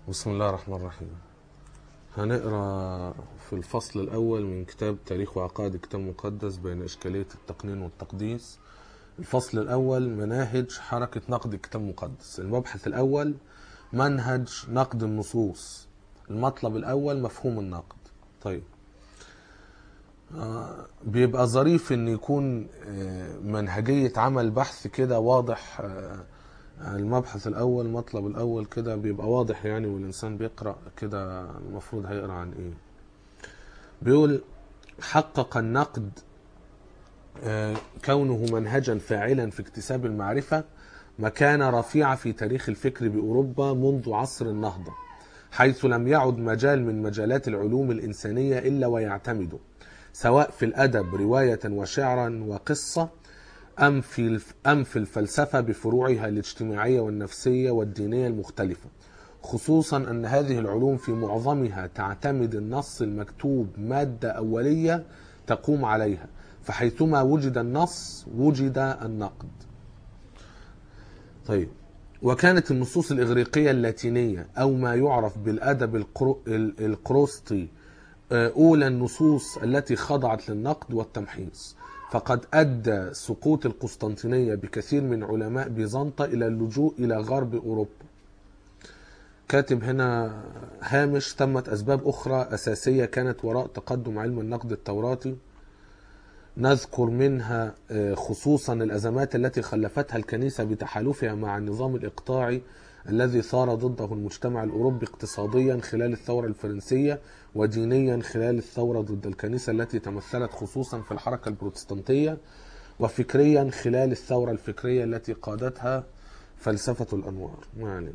بسم الله الرحمن الرحيم هنقرا في الفصل الأول من كتاب تاريخ وعقائد الكتاب المقدس بين إشكالية التقنين والتقديس الفصل الأول مناهج حركة نقد الكتاب المقدس المبحث الأول منهج نقد النصوص المطلب الأول مفهوم النقد طيب آه، بيبقى ظريف ان يكون آه، منهجية عمل بحث كده واضح آه، المبحث الاول المطلب الاول كده بيبقى واضح يعني والانسان بيقرا كده المفروض هيقرا عن ايه بيقول حقق النقد آه، كونه منهجا فاعلا في اكتساب المعرفه مكانه رفيعه في تاريخ الفكر باوروبا منذ عصر النهضه حيث لم يعد مجال من مجالات العلوم الانسانيه الا ويعتمد سواء في الادب روايه وشعرا وقصه أم في الف- أم في الفلسفة بفروعها الاجتماعية والنفسية والدينية المختلفة خصوصا أن هذه العلوم في معظمها تعتمد النص المكتوب مادة أولية تقوم عليها فحيثما وجد النص وجد النقد طيب وكانت النصوص الإغريقية اللاتينية أو ما يعرف بالأدب القرو- ال- القروسطي آه، أولى النصوص التي خضعت للنقد والتمحيص فقد أدى سقوط القسطنطينية بكثير من علماء بيزنطة إلى اللجوء إلى غرب أوروبا كاتب هنا هامش تمت أسباب أخرى أساسية كانت وراء تقدم علم النقد التوراتي نذكر منها آه، خصوصا الأزمات التي خلفتها الكنيسة بتحالفها مع النظام الإقطاعي الذي ثار ضده المجتمع الأوروبي اقتصاديا خلال الثورة الفرنسية ودينيا خلال الثورة ضد الكنيسة التي تمثلت خصوصا في الحركة البروتستانتية وفكريا خلال الثورة الفكرية التي قادتها فلسفة الأنوار ما علينا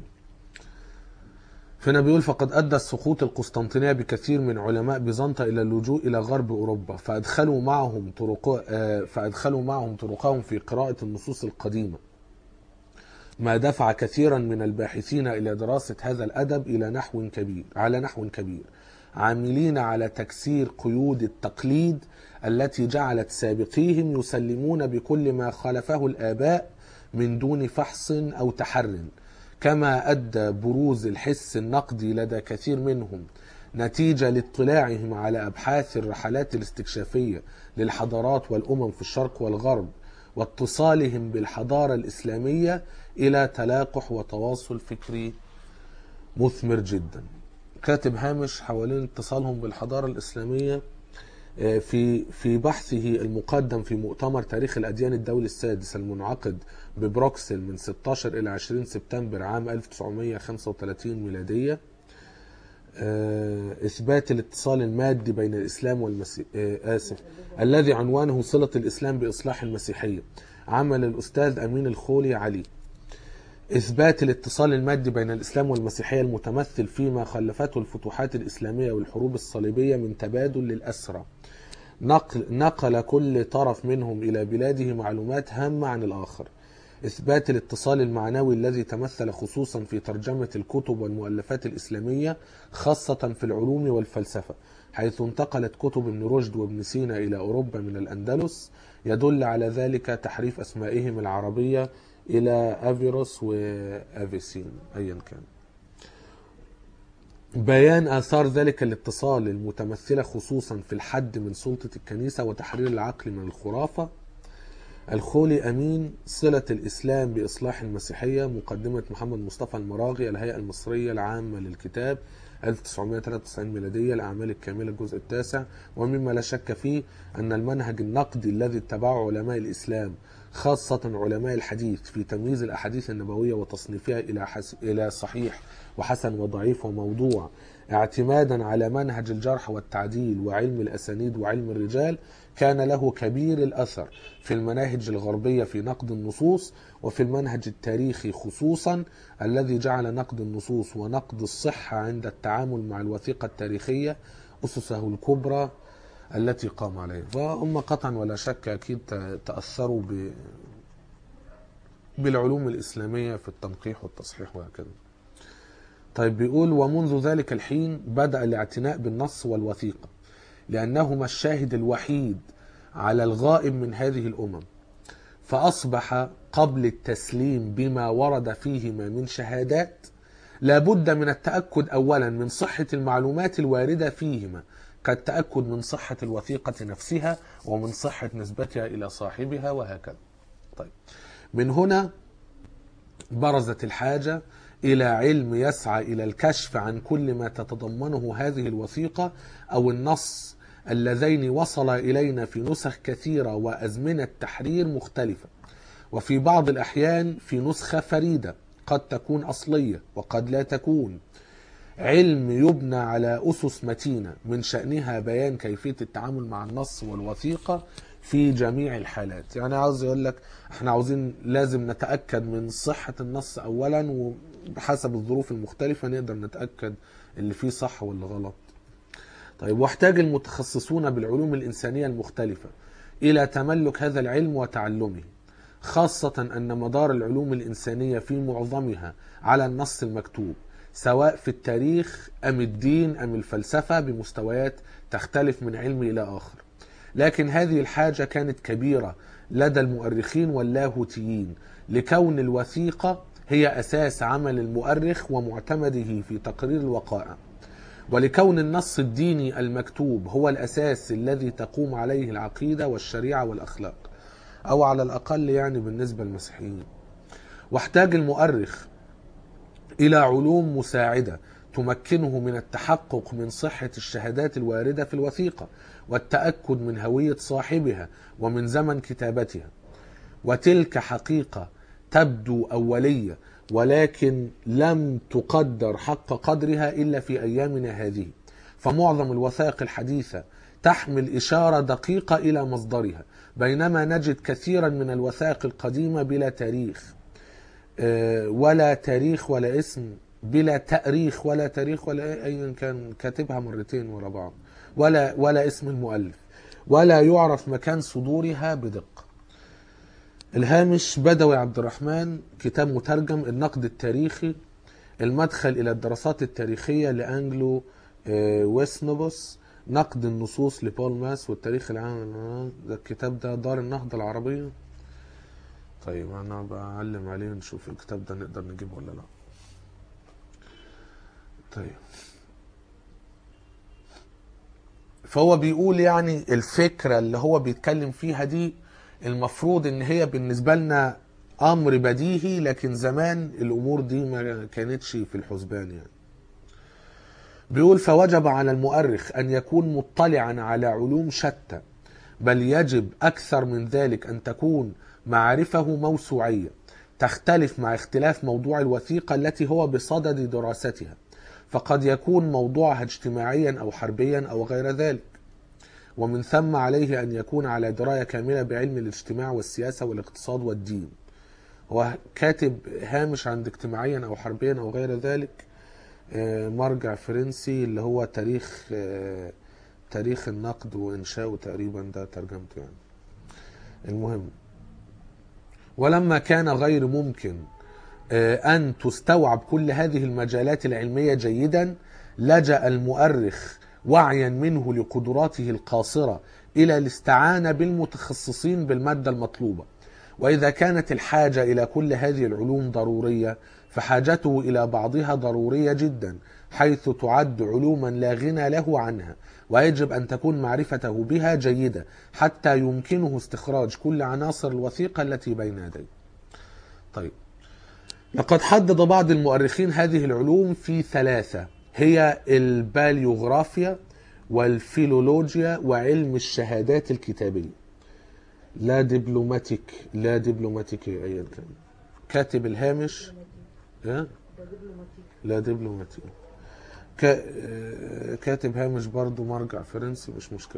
فهنا بيقول فقد أدى السقوط القسطنطينية بكثير من علماء بيزنطة إلى اللجوء إلى غرب أوروبا فأدخلوا معهم طرق آه، فأدخلوا معهم طرقهم في قراءة النصوص القديمة ما دفع كثيرا من الباحثين إلى دراسة هذا الأدب إلى نحو كبير على نحو كبير عاملين على تكسير قيود التقليد التي جعلت سابقيهم يسلمون بكل ما خالفه الآباء من دون فحص أو تحر كما أدى بروز الحس النقدي لدى كثير منهم نتيجة لاطلاعهم على أبحاث الرحلات الاستكشافية للحضارات والأمم في الشرق والغرب واتصالهم بالحضارة الإسلامية إلى تلاقح وتواصل فكري مثمر جدا كاتب هامش حوالين اتصالهم بالحضارة الإسلامية آه، في في بحثه المقدم في مؤتمر تاريخ الأديان الدولي السادس المنعقد ببروكسل من 16 إلى 20 سبتمبر عام 1935 ميلادية آه، إثبات الاتصال المادي بين الإسلام والمسيح آسف الذي عنوانه صلة الإسلام بإصلاح المسيحية عمل الأستاذ أمين الخولي علي إثبات الاتصال المادي بين الإسلام والمسيحية المتمثل فيما خلفته الفتوحات الإسلامية والحروب الصليبية من تبادل للأسرى نقل, نقل كل طرف منهم إلى بلاده معلومات هامة عن الآخر إثبات الاتصال المعنوي الذي تمثل خصوصا في ترجمة الكتب والمؤلفات الإسلامية خاصة في العلوم والفلسفة حيث انتقلت كتب ابن رشد وابن سينا إلى أوروبا من الأندلس يدل على ذلك تحريف أسمائهم العربية إلى أفيروس وأفيسين أيا كان بيان آثار ذلك الاتصال المتمثلة خصوصا في الحد من سلطة الكنيسة وتحرير العقل من الخرافة الخولي أمين صلة الإسلام بإصلاح المسيحية مقدمة محمد مصطفى المراغي الهيئة المصرية العامة للكتاب 1993 ميلادية الأعمال الكاملة الجزء التاسع ومما لا شك فيه أن المنهج النقدي الذي اتبعه علماء الإسلام خاصة علماء الحديث في تمييز الأحاديث النبوية وتصنيفها إلى حس... إلى صحيح وحسن وضعيف وموضوع اعتمادا على منهج الجرح والتعديل وعلم الأسانيد وعلم الرجال كان له كبير الأثر في المناهج الغربية في نقد النصوص وفي المنهج التاريخي خصوصا الذي جعل نقد النصوص ونقد الصحة عند التعامل مع الوثيقة التاريخية أسسه الكبرى التي قام عليها وهم قطعا ولا شك أكيد ت- تأثروا ب... بالعلوم الإسلامية في التنقيح والتصحيح وهكذا طيب بيقول ومنذ ذلك الحين بدأ الاعتناء بالنص والوثيقة لأنهما الشاهد الوحيد على الغائب من هذه الأمم فأصبح قبل التسليم بما ورد فيهما من شهادات لابد من التأكد أولا من صحة المعلومات الواردة فيهما كالتأكد من صحة الوثيقة نفسها ومن صحة نسبتها إلى صاحبها وهكذا طيب من هنا برزت الحاجة إلى علم يسعى إلى الكشف عن كل ما تتضمنه هذه الوثيقة أو النص اللذين وصلا إلينا في نسخ كثيرة وأزمنة تحرير مختلفة وفي بعض الأحيان في نسخة فريدة قد تكون أصلية وقد لا تكون علم يبنى على أسس متينة من شأنها بيان كيفية التعامل مع النص والوثيقة في جميع الحالات يعني عاوز يقول لك احنا عاوزين لازم نتأكد من صحة النص أولا وبحسب الظروف المختلفة نقدر نتأكد اللي فيه صح واللي غلط طيب واحتاج المتخصصون بالعلوم الإنسانية المختلفة إلى تملك هذا العلم وتعلمه خاصة أن مدار العلوم الإنسانية في معظمها على النص المكتوب سواء في التاريخ أم الدين أم الفلسفة بمستويات تختلف من علم إلى آخر لكن هذه الحاجة كانت كبيرة لدى المؤرخين واللاهوتيين لكون الوثيقة هي أساس عمل المؤرخ ومعتمده في تقرير الوقائع ولكون النص الديني المكتوب هو الأساس الذي تقوم عليه العقيدة والشريعة والأخلاق أو على الأقل يعني بالنسبة للمسيحيين واحتاج المؤرخ إلى علوم مساعدة تمكنه من التحقق من صحة الشهادات الواردة في الوثيقة والتأكد من هوية صاحبها ومن زمن كتابتها وتلك حقيقة تبدو أولية ولكن لم تقدر حق قدرها إلا في أيامنا هذه فمعظم الوثائق الحديثة تحمل إشارة دقيقة إلى مصدرها بينما نجد كثيرا من الوثائق القديمة بلا تاريخ آه، ولا تاريخ ولا اسم بلا تاريخ ولا تاريخ ولا ايا كان كاتبها مرتين ورا بعض ولا ولا اسم المؤلف ولا يعرف مكان صدورها بدقه الهامش بدوي عبد الرحمن كتاب مترجم النقد التاريخي المدخل الى الدراسات التاريخيه لانجلو آه، ويسنوبوس نقد النصوص لبول ماس والتاريخ العام آه، ده الكتاب ده دار النهضه العربيه طيب انا بعلم عليه نشوف الكتاب ده نقدر نجيبه ولا لا طيب فهو بيقول يعني الفكرة اللي هو بيتكلم فيها دي المفروض ان هي بالنسبة لنا امر بديهي لكن زمان الامور دي ما كانتش في الحسبان يعني بيقول فوجب على المؤرخ ان يكون مطلعا على علوم شتى بل يجب اكثر من ذلك ان تكون معارفه موسوعيه تختلف مع اختلاف موضوع الوثيقه التي هو بصدد دراستها فقد يكون موضوعها اجتماعيا او حربيا او غير ذلك ومن ثم عليه ان يكون على درايه كامله بعلم الاجتماع والسياسه والاقتصاد والدين هو كاتب هامش عند اجتماعيا او حربيا او غير ذلك آه، مرجع فرنسي اللي هو تاريخ آه، تاريخ النقد وانشاؤه تقريبا ده ترجمته يعني المهم ولما كان غير ممكن آه، أن تستوعب كل هذه المجالات العلمية جيدا لجأ المؤرخ وعيا منه لقدراته القاصرة إلى الاستعانة بالمتخصصين بالمادة المطلوبة وإذا كانت الحاجة إلى كل هذه العلوم ضرورية فحاجته إلى بعضها ضرورية جدا حيث تعد علوما لا غنى له عنها ويجب أن تكون معرفته بها جيدة حتى يمكنه استخراج كل عناصر الوثيقة التي بين يديه طيب لقد حدد بعض المؤرخين هذه العلوم في ثلاثة هي الباليوغرافيا والفيلولوجيا وعلم الشهادات الكتابية لا دبلوماتيك لا دبلوماتيكي أيا كان كاتب الهامش ها؟ لا دبلوماتيك كا- آه، كاتب هامش برضو مرجع فرنسي مش مشكلة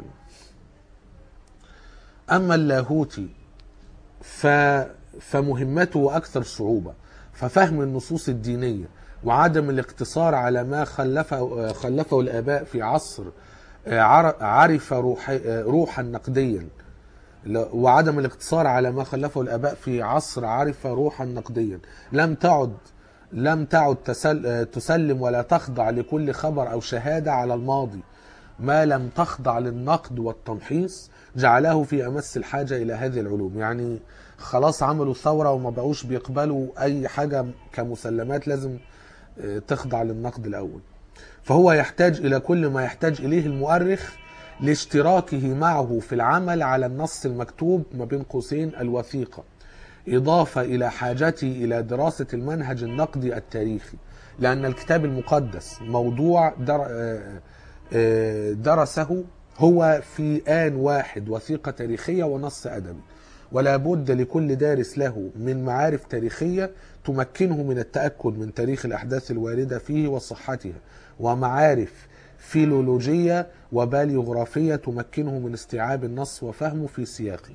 أما اللاهوتي ف... فمهمته أكثر صعوبة ففهم النصوص الدينية وعدم الاقتصار على ما خلفه, خلفه الآباء في عصر عر- عرف روح روحا نقديا ل- وعدم الاقتصار على ما خلفه الآباء في عصر عرف روحا نقديا لم تعد لم تعد تسل تسلم ولا تخضع لكل خبر أو شهادة على الماضي ما لم تخضع للنقد والتمحيص جعله في أمس الحاجة إلى هذه العلوم يعني خلاص عملوا ثورة وما بقوش بيقبلوا أي حاجة كمسلمات لازم آه، تخضع للنقد الأول فهو يحتاج إلى كل ما يحتاج إليه المؤرخ لاشتراكه معه في العمل على النص المكتوب ما بين قوسين الوثيقة إضافة إلى حاجته إلى دراسة المنهج النقدي التاريخي لأن الكتاب المقدس موضوع در... آه، آه، درسه هو في آن واحد وثيقة تاريخية ونص أدبي ولا بد لكل دارس له من معارف تاريخية تمكنه من التأكد من تاريخ الأحداث الواردة فيه وصحتها ومعارف فيلولوجية وباليوغرافية تمكنه من استيعاب النص وفهمه في سياقه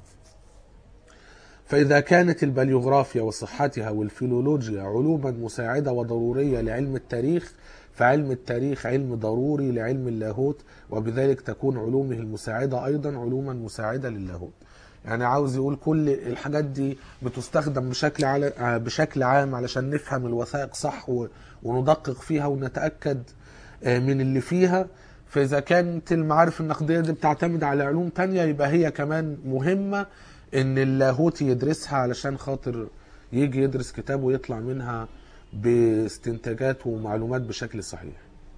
فإذا كانت البليوغرافيا وصحتها والفيلولوجيا علوما مساعدة وضرورية لعلم التاريخ فعلم التاريخ علم ضروري لعلم اللاهوت وبذلك تكون علومه المساعدة أيضا علوما مساعدة للاهوت يعني عاوز يقول كل الحاجات دي بتستخدم بشكل على بشكل عام علشان نفهم الوثائق صح و- وندقق فيها ونتأكد آه، من اللي فيها فإذا كانت المعارف النقدية دي بتعتمد على علوم تانية يبقى هي كمان مهمة إن اللاهوتي يدرسها علشان خاطر يجي يدرس كتاب ويطلع منها باستنتاجات ومعلومات بشكل صحيح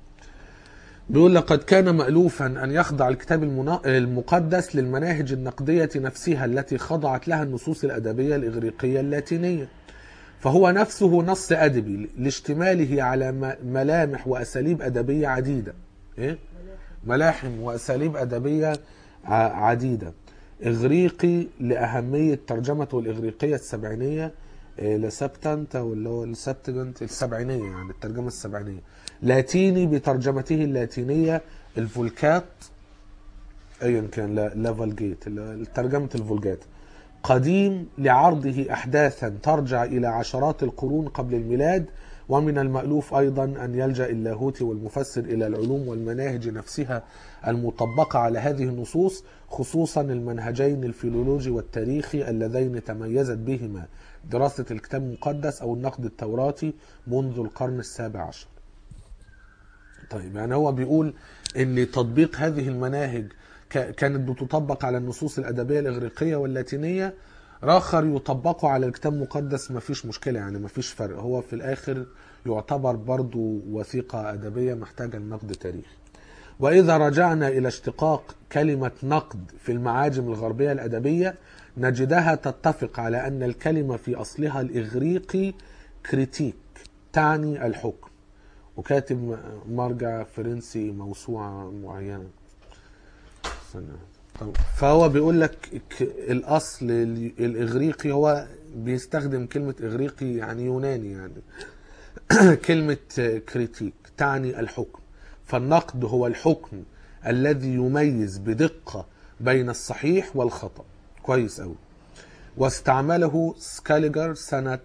بيقول لقد كان مألوفا أن يخضع الكتاب المنا- المقدس للمناهج النقدية نفسها التي خضعت لها النصوص الأدبية الإغريقية اللاتينية فهو نفسه نص أدبي لاشتماله على م- ملامح وأساليب أدبية عديدة إيه؟ ملاحم وأساليب أدبية ع- عديدة إغريقي لأهمية ترجمته الإغريقية السبعينية إيه، لسبتنت أو اللي هو السبتجنت السبعينية يعني الترجمة السبعينية لاتيني بترجمته اللاتينية الفولكات ايا كان لا لا فالجيت ال- ترجمه الفولجات قديم لعرضه احداثا ترجع الى عشرات القرون قبل الميلاد ومن المألوف ايضا ان يلجا اللاهوتي والمفسر الى العلوم والمناهج نفسها المطبقه على هذه النصوص خصوصا المنهجين الفيلولوجي والتاريخي اللذين تميزت بهما دراسه الكتاب المقدس او النقد التوراتي منذ القرن السابع عشر. طيب يعني هو بيقول ان تطبيق هذه المناهج ك- كانت بتطبق على النصوص الادبيه الاغريقيه واللاتينيه راخر يطبقوا على الكتاب المقدس ما فيش مشكله يعني ما فيش فرق هو في الاخر يعتبر برضو وثيقه ادبيه محتاجه لنقد تاريخي واذا رجعنا الى اشتقاق كلمه نقد في المعاجم الغربيه الادبيه نجدها تتفق على ان الكلمه في اصلها الاغريقي كريتيك تعني الحكم وكاتب مرجع فرنسي موسوعة معينة استنى. طب فهو بيقول لك ك- الأصل ال- الإغريقي هو بيستخدم كلمة إغريقي يعني يوناني يعني كلمة كريتيك تعني الحكم فالنقد هو الحكم الذي يميز بدقة بين الصحيح والخطأ كويس أوي واستعمله سكاليجر سنة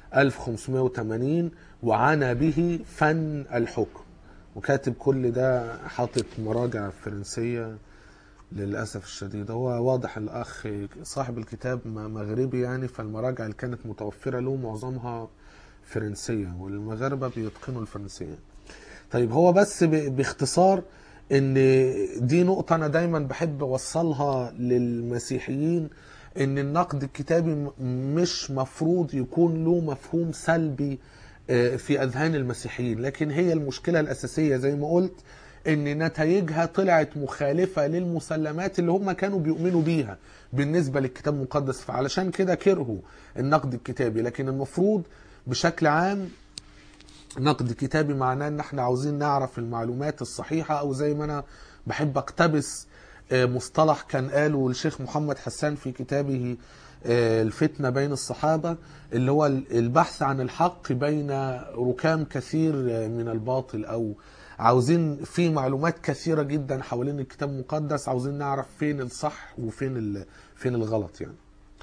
1580 وعنى به فن الحكم وكاتب كل ده حاطط مراجع فرنسية للأسف الشديد هو واضح الأخ صاحب الكتاب م- مغربي يعني فالمراجع اللي كانت متوفرة له معظمها فرنسية والمغاربة بيتقنوا الفرنسية طيب هو بس ب- باختصار ان دي نقطة انا دايما بحب اوصلها للمسيحيين ان النقد الكتابي م- مش مفروض يكون له مفهوم سلبي آه، في اذهان المسيحيين لكن هي المشكلة الاساسية زي ما قلت ان نتائجها طلعت مخالفة للمسلمات اللي هم كانوا بيؤمنوا بيها بالنسبة للكتاب المقدس فعلشان كده كرهوا النقد الكتابي لكن المفروض بشكل عام نقد كتابي معناه ان احنا عاوزين نعرف المعلومات الصحيحة او زي ما انا بحب اقتبس آه، مصطلح كان قاله الشيخ محمد حسان في كتابه آه، الفتنة بين الصحابة اللي هو البحث عن الحق بين ركام كثير آه، من الباطل او عاوزين في معلومات كثيرة جدا حوالين الكتاب المقدس عاوزين نعرف فين الصح وفين ال- فين الغلط يعني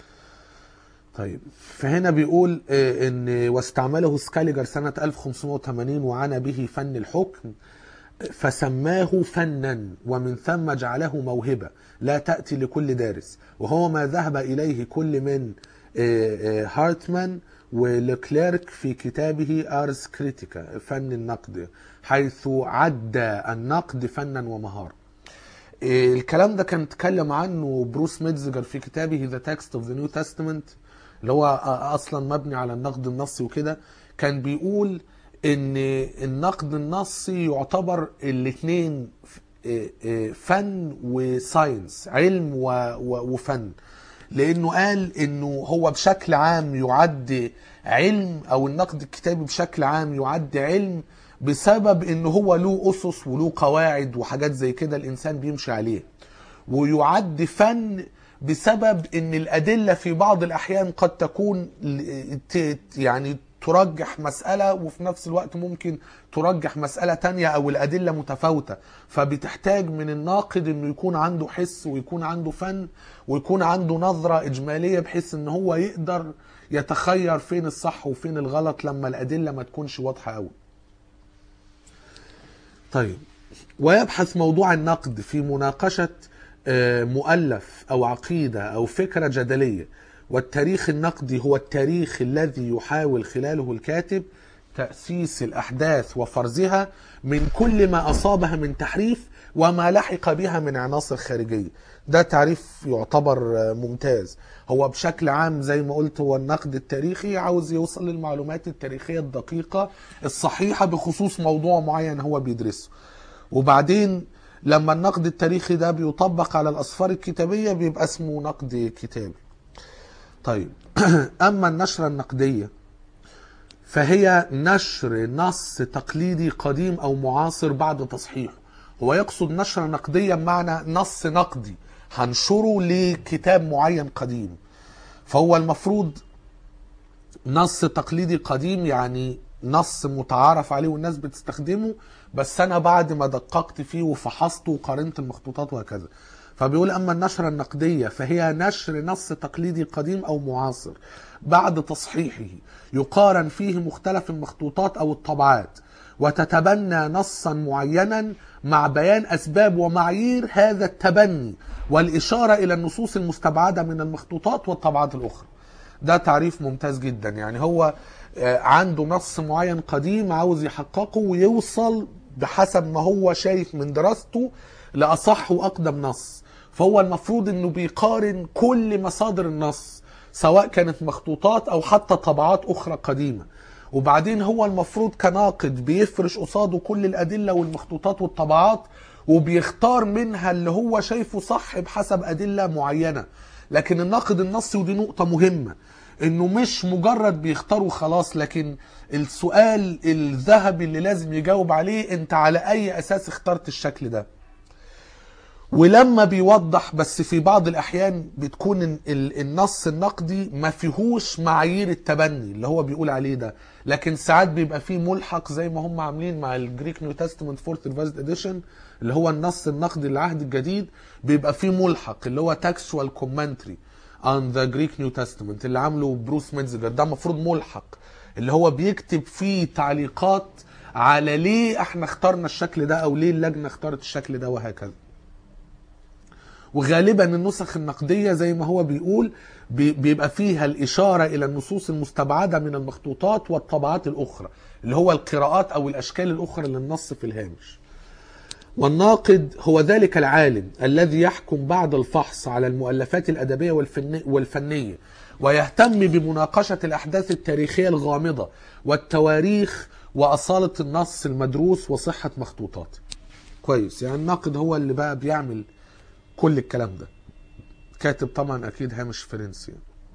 طيب فهنا بيقول آه، ان واستعمله سكاليجر سنة 1580 وعنى به فن الحكم فسماه فنا ومن ثم جعله موهبة لا تأتي لكل دارس وهو ما ذهب إليه كل من آه، آه، هارتمان ولكليرك في كتابه آرس كريتيكا فن النقد حيث عد النقد فنا ومهارة إيه، الكلام ده كان اتكلم عنه بروس ميتزجر في كتابه ذا تكست اوف ذا نيو تestament اللي هو أ- اصلا مبني على النقد النصي وكده كان بيقول ان النقد النصي يعتبر الاثنين فن وساينس علم و- و- وفن لانه قال انه هو بشكل عام يعد علم او النقد الكتابي بشكل عام يعد علم بسبب انه هو له اسس وله قواعد وحاجات زي كده الانسان بيمشي عليه ويعد فن بسبب ان الادله في بعض الاحيان قد تكون ل- ت- يعني ترجح مسألة وفي نفس الوقت ممكن ترجح مسألة تانية أو الأدلة متفاوتة فبتحتاج من الناقد إنه يكون عنده حس ويكون عنده فن ويكون عنده نظرة إجمالية بحيث إن هو يقدر يتخير فين الصح وفين الغلط لما الأدلة ما تكونش واضحة أوي طيب ويبحث موضوع النقد في مناقشة آه، مؤلف أو عقيدة أو فكرة جدلية والتاريخ النقدي هو التاريخ الذي يحاول خلاله الكاتب تأسيس الأحداث وفرزها من كل ما أصابها من تحريف وما لحق بها من عناصر خارجية ده تعريف يعتبر آه، ممتاز هو بشكل عام زي ما قلت هو النقد التاريخي عاوز يوصل للمعلومات التاريخية الدقيقة الصحيحة بخصوص موضوع معين هو بيدرسه وبعدين لما النقد التاريخي ده بيطبق على الأسفار الكتابية بيبقى اسمه نقد كتابي طيب أما النشرة النقدية فهي نشر نص تقليدي قديم أو معاصر بعد تصحيحه هو يقصد نشرة نقدية بمعنى نص نقدي هنشره لكتاب معين قديم فهو المفروض نص تقليدي قديم يعني نص متعارف عليه والناس بتستخدمه بس انا بعد ما دققت فيه وفحصته وقارنت المخطوطات وهكذا فبيقول اما النشره النقديه فهي نشر نص تقليدي قديم او معاصر بعد تصحيحه يقارن فيه مختلف المخطوطات او الطبعات وتتبنى نصا معينا مع بيان اسباب ومعايير هذا التبني والاشاره الى النصوص المستبعده من المخطوطات والطبعات الاخرى ده تعريف ممتاز جدا يعني هو آه، عنده نص معين قديم عاوز يحققه ويوصل بحسب ما هو شايف من دراسته لأصح وأقدم نص فهو المفروض انه بيقارن كل مصادر النص سواء كانت مخطوطات او حتى طبعات اخرى قديمة وبعدين هو المفروض كناقد بيفرش قصاده كل الادلة والمخطوطات والطبعات وبيختار منها اللي هو شايفه صح بحسب ادلة معينة لكن الناقد النصي ودي نقطة مهمة انه مش مجرد بيختاروا خلاص لكن السؤال الذهبي اللي لازم يجاوب عليه انت على اي اساس اخترت الشكل ده ولما بيوضح بس في بعض الاحيان بتكون ال- ال- النص النقدي ما فيهوش معايير التبني اللي هو بيقول عليه ده لكن ساعات بيبقى فيه ملحق زي ما هم عاملين مع الجريك نيو تestament فورث ريفايزد اديشن اللي هو النص النقدي للعهد الجديد بيبقى فيه ملحق اللي هو تكستوال كومنتري on the Greek New Testament اللي عامله بروس مينزجر ده المفروض ملحق اللي هو بيكتب فيه تعليقات على ليه احنا اخترنا الشكل ده او ليه اللجنه اختارت الشكل ده وهكذا وغالبا النسخ النقديه زي ما هو بيقول بي- بيبقى فيها الاشاره الى النصوص المستبعده من المخطوطات والطبعات الاخرى اللي هو القراءات او الاشكال الاخرى للنص في الهامش والناقد هو ذلك العالم الذي يحكم بعد الفحص على المؤلفات الأدبية والفن- والفنية ويهتم بمناقشة الأحداث التاريخية الغامضة والتواريخ وأصالة النص المدروس وصحة مخطوطاته كويس يعني الناقد هو اللي بقى بيعمل كل الكلام ده كاتب طبعا أكيد هامش فرنسي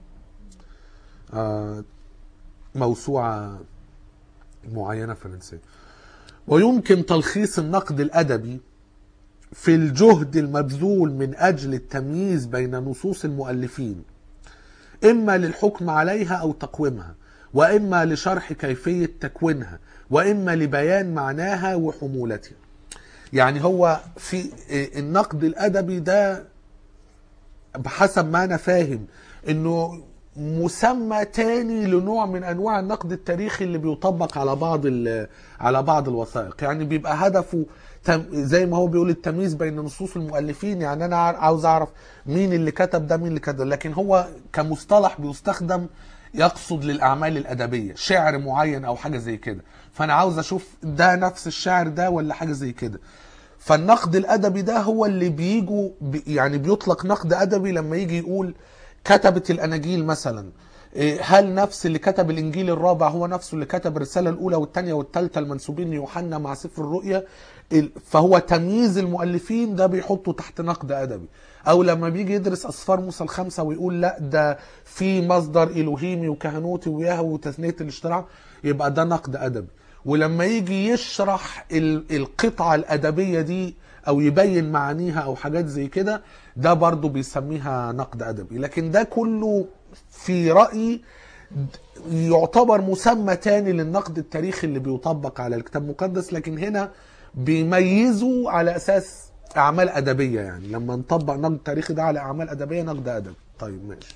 آه موسوعة معينة فرنسية ويمكن تلخيص النقد الادبي في الجهد المبذول من اجل التمييز بين نصوص المؤلفين اما للحكم عليها او تقويمها واما لشرح كيفيه تكوينها واما لبيان معناها وحمولتها يعني هو في النقد الادبي ده بحسب ما انا فاهم انه مسمى تاني لنوع من انواع النقد التاريخي اللي بيطبق على بعض ال- على بعض الوثائق يعني بيبقى هدفه تم زي ما هو بيقول التمييز بين نصوص المؤلفين يعني انا عار- عاوز اعرف مين اللي كتب ده مين اللي كتب ده. لكن هو كمصطلح بيستخدم يقصد للاعمال الادبيه شعر معين او حاجه زي كده فانا عاوز اشوف ده نفس الشعر ده ولا حاجه زي كده فالنقد الادبي ده هو اللي بيجوا بي يعني بيطلق نقد ادبي لما يجي يقول كتبت الاناجيل مثلا إيه، هل نفس اللي كتب الانجيل الرابع هو نفسه اللي كتب الرساله الاولى والثانيه والثالثه المنسوبين ليوحنا مع سفر الرؤيا ال- فهو تمييز المؤلفين ده بيحطه تحت نقد ادبي او لما بيجي يدرس اسفار موسى الخمسه ويقول لا ده في مصدر الوهيمي وكهنوتي ويهوي وتثنيه الاشتراع يبقى ده نقد ادبي ولما يجي يشرح ال- القطعه الادبيه دي او يبين معانيها او حاجات زي كده ده برضو بيسميها نقد ادبي لكن ده كله في رايي يعتبر مسمى تاني للنقد التاريخي اللي بيطبق على الكتاب المقدس لكن هنا بيميزوا على اساس اعمال ادبيه يعني لما نطبق نقد تاريخي ده على اعمال ادبيه نقد ادبي طيب ماشي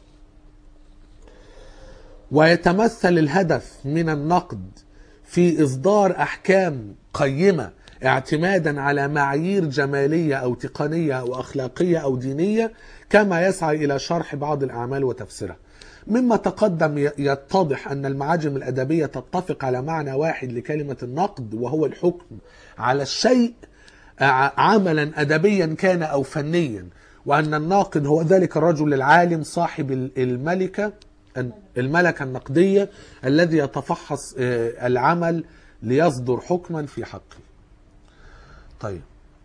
ويتمثل الهدف من النقد في اصدار احكام قيمه اعتمادا على معايير جماليه او تقنيه او اخلاقيه او دينيه كما يسعى الى شرح بعض الاعمال وتفسيرها مما تقدم ي- يتضح ان المعاجم الادبيه تتفق على معنى واحد لكلمه النقد وهو الحكم على الشيء ع- عملا ادبيا كان او فنيا وان الناقد هو ذلك الرجل العالم صاحب ال- الملكه الملكه النقديه الذي يتفحص آه، العمل ليصدر حكما في حقه طيب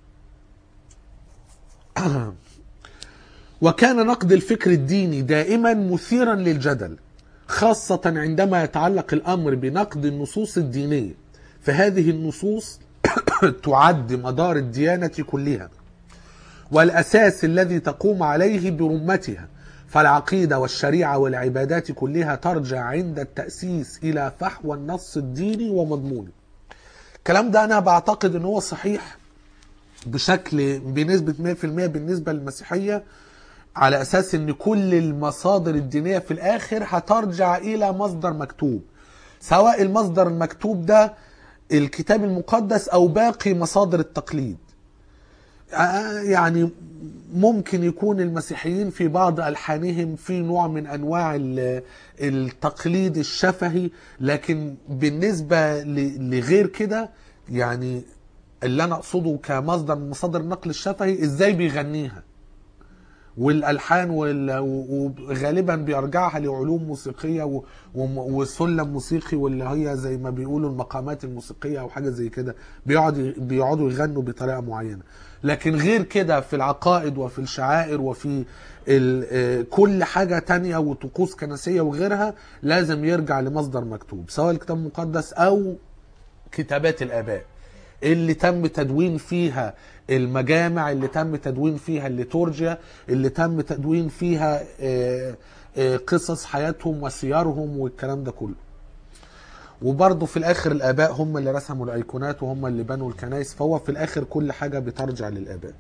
وكان نقد الفكر الديني دائما مثيرا للجدل خاصة عندما يتعلق الأمر بنقد النصوص الدينية فهذه النصوص تعد مدار الديانة كلها والأساس الذي تقوم عليه برمتها فالعقيدة والشريعة والعبادات كلها ترجع عند التأسيس إلى فحوى النص الديني ومضمونه الكلام ده أنا بعتقد أنه هو صحيح بشكل بنسبة 100% بالنسبة للمسيحية على أساس أن كل المصادر الدينية في الآخر هترجع إلى مصدر مكتوب سواء المصدر المكتوب ده الكتاب المقدس أو باقي مصادر التقليد آه، يعني ممكن يكون المسيحيين في بعض ألحانهم في نوع من أنواع ال- التقليد الشفهي لكن بالنسبة ل- لغير كده يعني اللي أنا أقصده كمصدر من مصادر النقل الشفهي إزاي بيغنيها والالحان وال- و- وغالبا بيرجعها لعلوم موسيقيه و- وم- وسلم موسيقي واللي هي زي ما بيقولوا المقامات الموسيقيه او حاجه زي كده بيقعد بيقعدوا يغنوا بطريقه معينه لكن غير كده في العقائد وفي الشعائر وفي ال- آه، كل حاجه تانية وطقوس كنسيه وغيرها لازم يرجع لمصدر مكتوب سواء الكتاب المقدس او كتابات الاباء اللي تم تدوين فيها المجامع اللي تم تدوين فيها الليتورجيا اللي تم تدوين فيها آه، آه، قصص حياتهم وسيرهم والكلام ده كله وبرضه في الاخر الاباء هم اللي رسموا الايقونات وهم اللي بنوا الكنائس فهو في الاخر كل حاجه بترجع للاباء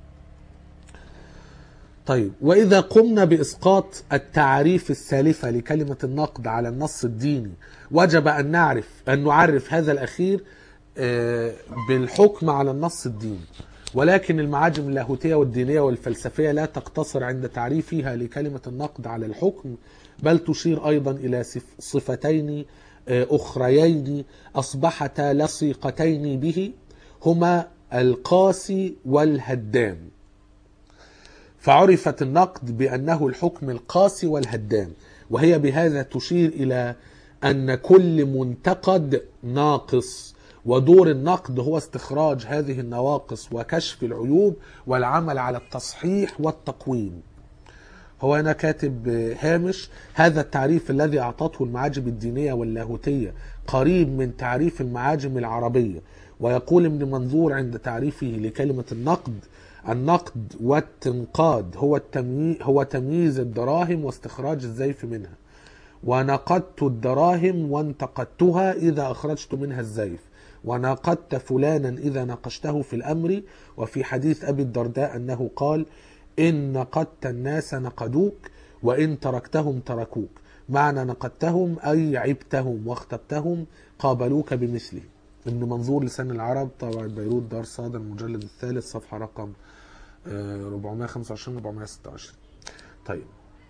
طيب واذا قمنا باسقاط التعريف السالفه لكلمه النقد على النص الديني وجب ان نعرف ان نعرف هذا الاخير آه، بالحكم على النص الديني ولكن المعاجم اللاهوتيه والدينيه والفلسفيه لا تقتصر عند تعريفها لكلمه النقد على الحكم بل تشير ايضا الى صف- صفتين آه، اخريين اصبحتا لصيقتين به هما القاسي والهدام فعرفت النقد بأنه الحكم القاسي والهدام وهي بهذا تشير إلى أن كل منتقد ناقص ودور النقد هو استخراج هذه النواقص وكشف العيوب والعمل على التصحيح والتقويم هو أنا كاتب هامش هذا التعريف الذي أعطته المعاجم الدينية واللاهوتية قريب من تعريف المعاجم العربية ويقول ابن منظور عند تعريفه لكلمة النقد النقد والتنقاد هو التمييز هو تمييز الدراهم واستخراج الزيف منها ونقدت الدراهم وانتقدتها إذا أخرجت منها الزيف وناقدت فلانا إذا ناقشته في الأمر وفي حديث أبي الدرداء أنه قال إن نقدت الناس نقدوك وإن تركتهم تركوك معنى نقدتهم أي عبتهم واختبتهم قابلوك بمثله ابن منظور لسان العرب طبعا بيروت دار صادر المجلد الثالث صفحة رقم آه، 425 426 طيب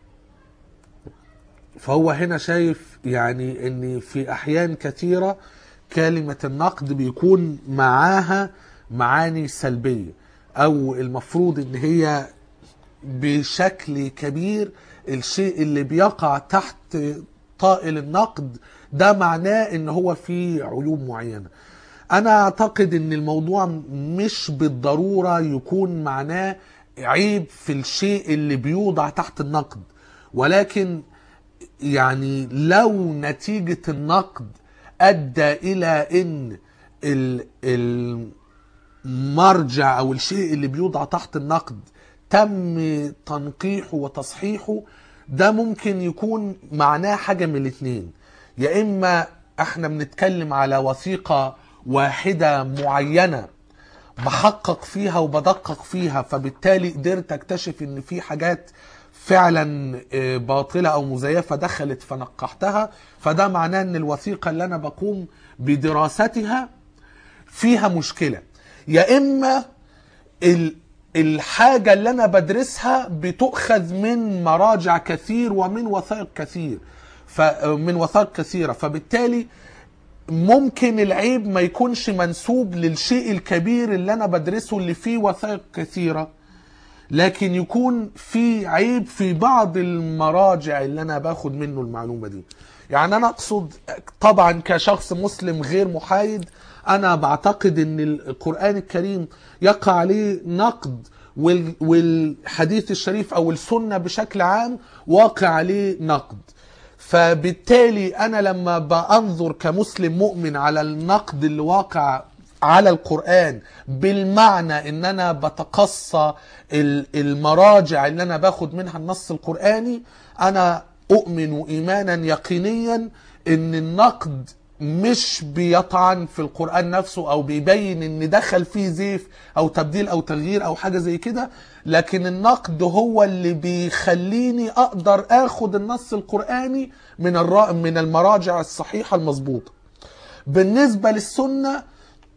فهو هنا شايف يعني ان في احيان كثيره كلمه النقد بيكون معاها معاني سلبيه او المفروض ان هي بشكل كبير الشيء اللي بيقع تحت طائل النقد ده معناه ان هو فيه عيوب معينه انا اعتقد ان الموضوع مش بالضروره يكون معناه عيب في الشيء اللي بيوضع تحت النقد ولكن يعني لو نتيجه النقد ادى الى ان ال- المرجع او الشيء اللي بيوضع تحت النقد تم تنقيحه وتصحيحه ده ممكن يكون معناه حاجه من الاثنين يا اما احنا بنتكلم على وثيقه واحده معينه بحقق فيها وبدقق فيها فبالتالي قدرت اكتشف ان في حاجات فعلا آه، باطله او مزيفه دخلت فنقحتها فده معناه ان الوثيقه اللي انا بقوم بدراستها فيها مشكله يا اما ال- الحاجه اللي انا بدرسها بتؤخذ من مراجع كثير ومن وثائق كثير ف من وثائق كثيره فبالتالي ممكن العيب ما يكونش منسوب للشيء الكبير اللي انا بدرسه اللي فيه وثائق كثيره لكن يكون في عيب في بعض المراجع اللي انا باخد منه المعلومه دي يعني انا اقصد طبعا كشخص مسلم غير محايد انا بعتقد ان القران الكريم يقع عليه نقد وال- والحديث الشريف او السنه بشكل عام واقع عليه نقد فبالتالي انا لما بانظر كمسلم مؤمن على النقد اللي واقع على القرآن بالمعنى ان انا بتقصى ال- المراجع اللي انا باخد منها النص القرآني انا اؤمن ايمانا يقينيا ان النقد مش بيطعن في القرآن نفسه او بيبين ان دخل فيه زيف او تبديل او تغيير او حاجة زي كده لكن النقد هو اللي بيخليني اقدر اخد النص القرآني من الرا... من المراجع الصحيحة المظبوطة بالنسبة للسنة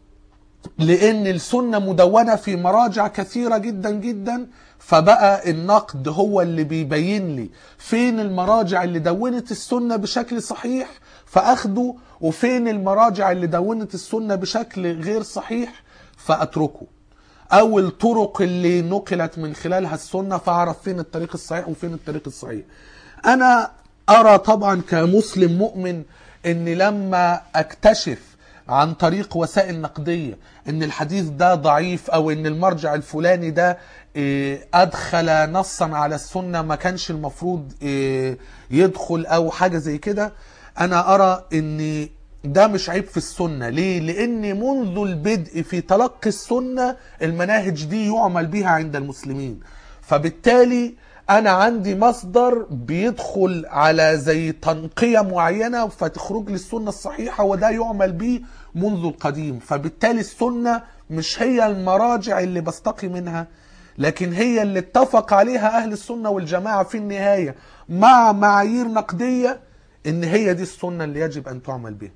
لان السنه مدونه في مراجع كثيره جدا جدا فبقى النقد هو اللي بيبين لي فين المراجع اللي دونت السنه بشكل صحيح فاخده وفين المراجع اللي دونت السنه بشكل غير صحيح فاتركه او الطرق اللي نقلت من خلالها السنه فاعرف فين الطريق الصحيح وفين الطريق الصحيح انا ارى طبعا كمسلم مؤمن ان لما اكتشف عن طريق وسائل نقديه ان الحديث ده ضعيف او ان المرجع الفلاني ده إيه، ادخل نصا على السنه ما كانش المفروض إيه، يدخل او حاجه زي كده انا ارى ان ده مش عيب في السنة ليه؟ لأن منذ البدء في تلقي السنة المناهج دي يعمل بها عند المسلمين فبالتالي أنا عندي مصدر بيدخل على زي تنقية معينة فتخرج لي السنة الصحيحة وده يعمل به منذ القديم فبالتالي السنة مش هي المراجع اللي بستقي منها لكن هي اللي اتفق عليها أهل السنة والجماعة في النهاية مع معايير نقدية إن هي دي السنة اللي يجب أن تعمل بها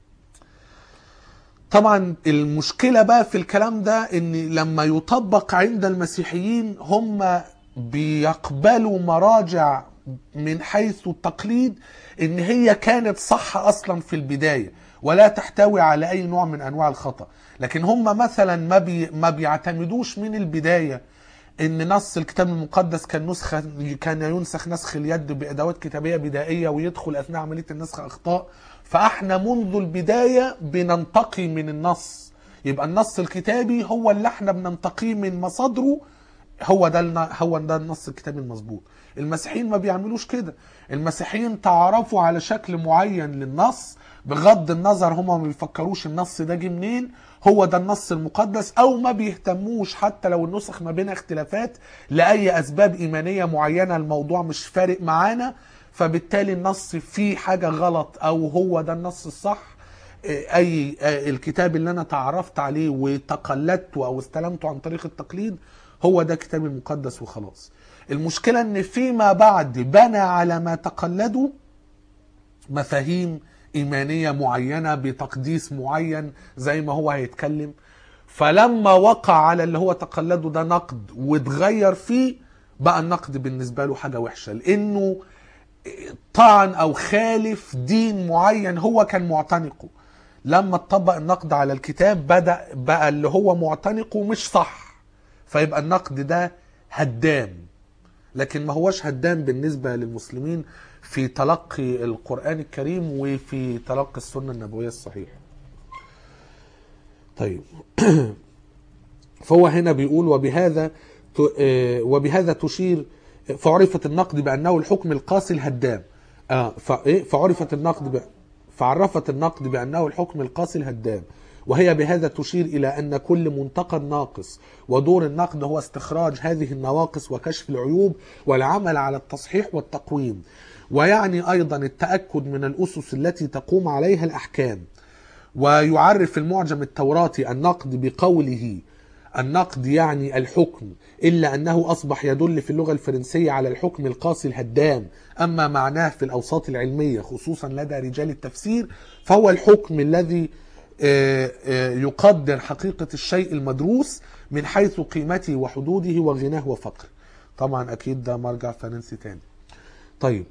طبعا المشكلة بقى في الكلام ده ان لما يطبق عند المسيحيين هم بيقبلوا مراجع من حيث التقليد ان هي كانت صح اصلا في البداية ولا تحتوي على اي نوع من انواع الخطأ لكن هم مثلا ما, بي ما بيعتمدوش من البداية ان نص الكتاب المقدس كان نسخة كان ينسخ نسخ اليد بادوات كتابية بدائية ويدخل اثناء عملية النسخ اخطاء فاحنا منذ البداية بننتقي من النص يبقى النص الكتابي هو اللي احنا بننتقيه من مصادره هو ده الن- هو ده النص الكتابي المظبوط المسيحيين ما بيعملوش كده المسيحيين تعرفوا على شكل معين للنص بغض النظر هما ما بيفكروش النص ده جه منين هو ده النص المقدس او ما بيهتموش حتى لو النسخ ما بينها اختلافات لاي اسباب ايمانيه معينه الموضوع مش فارق معانا فبالتالي النص فيه حاجه غلط او هو ده النص الصح اي الكتاب اللي انا تعرفت عليه وتقلدته او استلمته عن طريق التقليد هو ده كتابي المقدس وخلاص المشكلة ان فيما بعد بنى على ما تقلدوا مفاهيم ايمانية معينة بتقديس معين زي ما هو هيتكلم فلما وقع على اللي هو تقلده ده نقد واتغير فيه بقى النقد بالنسبة له حاجة وحشة لانه طعن او خالف دين معين هو كان معتنقه لما اتطبق النقد على الكتاب بدأ بقى اللي هو معتنقه مش صح فيبقى النقد ده هدام لكن ما هوش هدام بالنسبة للمسلمين في تلقي القرآن الكريم وفي تلقي السنة النبوية الصحيحة طيب فهو هنا بيقول وبهذا ت- آه، وبهذا تشير فعرفت النقد بأنه الحكم القاسي الهدام آه، ف- إيه؟ فعرفت النقد ب... فعرفت النقد بأنه الحكم القاسي الهدام وهي بهذا تشير إلى أن كل منتقد ناقص ودور النقد هو استخراج هذه النواقص وكشف العيوب والعمل على التصحيح والتقويم ويعني أيضا التأكد من الأسس التي تقوم عليها الأحكام ويعرف المعجم التوراتي النقد بقوله النقد يعني الحكم إلا أنه أصبح يدل في اللغة الفرنسية على الحكم القاسي الهدام أما معناه في الأوساط العلمية خصوصا لدى رجال التفسير فهو الحكم الذي آه، آه، يقدر حقيقة الشيء المدروس من حيث قيمته وحدوده وغناه وفقره طبعا أكيد ده مرجع فرنسي تاني طيب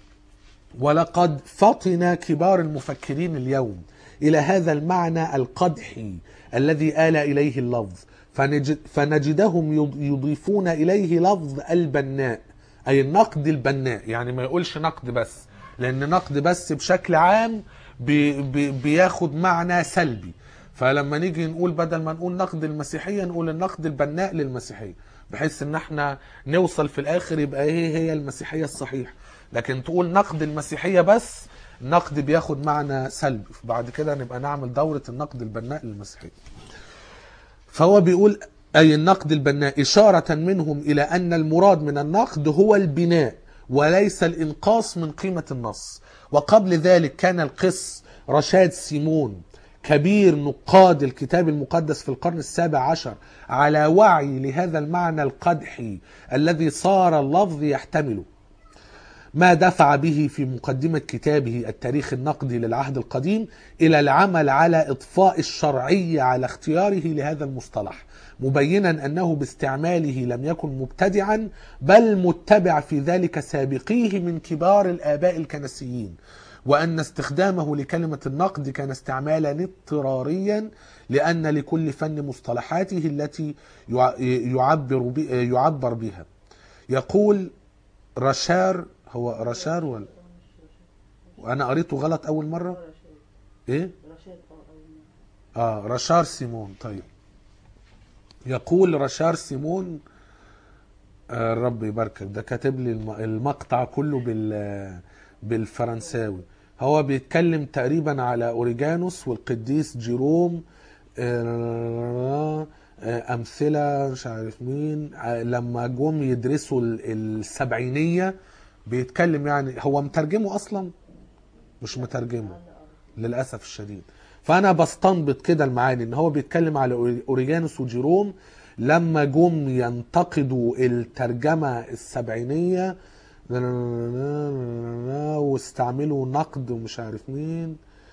ولقد فطن كبار المفكرين اليوم إلى هذا المعنى القدحي الذي آل إليه اللفظ فنجد فنجدهم يض- يضيفون إليه لفظ البناء أي النقد البناء يعني ما يقولش نقد بس لأن نقد بس بشكل عام بي بي بياخد معنى سلبي فلما نيجي نقول بدل ما نقول نقد المسيحية نقول النقد البناء للمسيحية بحيث ان احنا نوصل في الاخر يبقى ايه هي المسيحية الصحيحة لكن تقول نقد المسيحية بس النقد بياخد معنى سلبي بعد كده نبقى نعمل دورة النقد البناء للمسيحية فهو بيقول أي النقد البناء إشارة منهم إلى أن المراد من النقد هو البناء وليس الإنقاص من قيمة النص وقبل ذلك كان القس رشاد سيمون كبير نقاد الكتاب المقدس في القرن السابع عشر على وعي لهذا المعنى القدحي الذي صار اللفظ يحتمله ما دفع به في مقدمة كتابه التاريخ النقدي للعهد القديم إلى العمل على إضفاء الشرعية على اختياره لهذا المصطلح مبينا أنه باستعماله لم يكن مبتدعا بل متبع في ذلك سابقيه من كبار الآباء الكنسيين وأن استخدامه لكلمة النقد كان استعمالا اضطراريا لأن لكل فن مصطلحاته التي يع- يعبر, ب- يعبر بها يقول رشار هو رشار ولا وانا قريته غلط اول مره ايه رشاد اه أو اه رشار سيمون طيب يقول رشار سيمون آه الرب يباركك ده كاتب لي الم- المقطع كله بال بالفرنساوي هو بيتكلم تقريبا على اوريجانوس والقديس جيروم آه، آه، امثله مش عارف مين آه، لما جم يدرسوا ال- السبعينيه بيتكلم يعني هو مترجمه اصلا مش مترجمه للاسف الشديد فانا بستنبط كده المعاني ان هو بيتكلم على أوري- اوريجانوس وجيروم لما جم ينتقدوا الترجمه السبعينيه واستعملوا نقد ومش عارف مين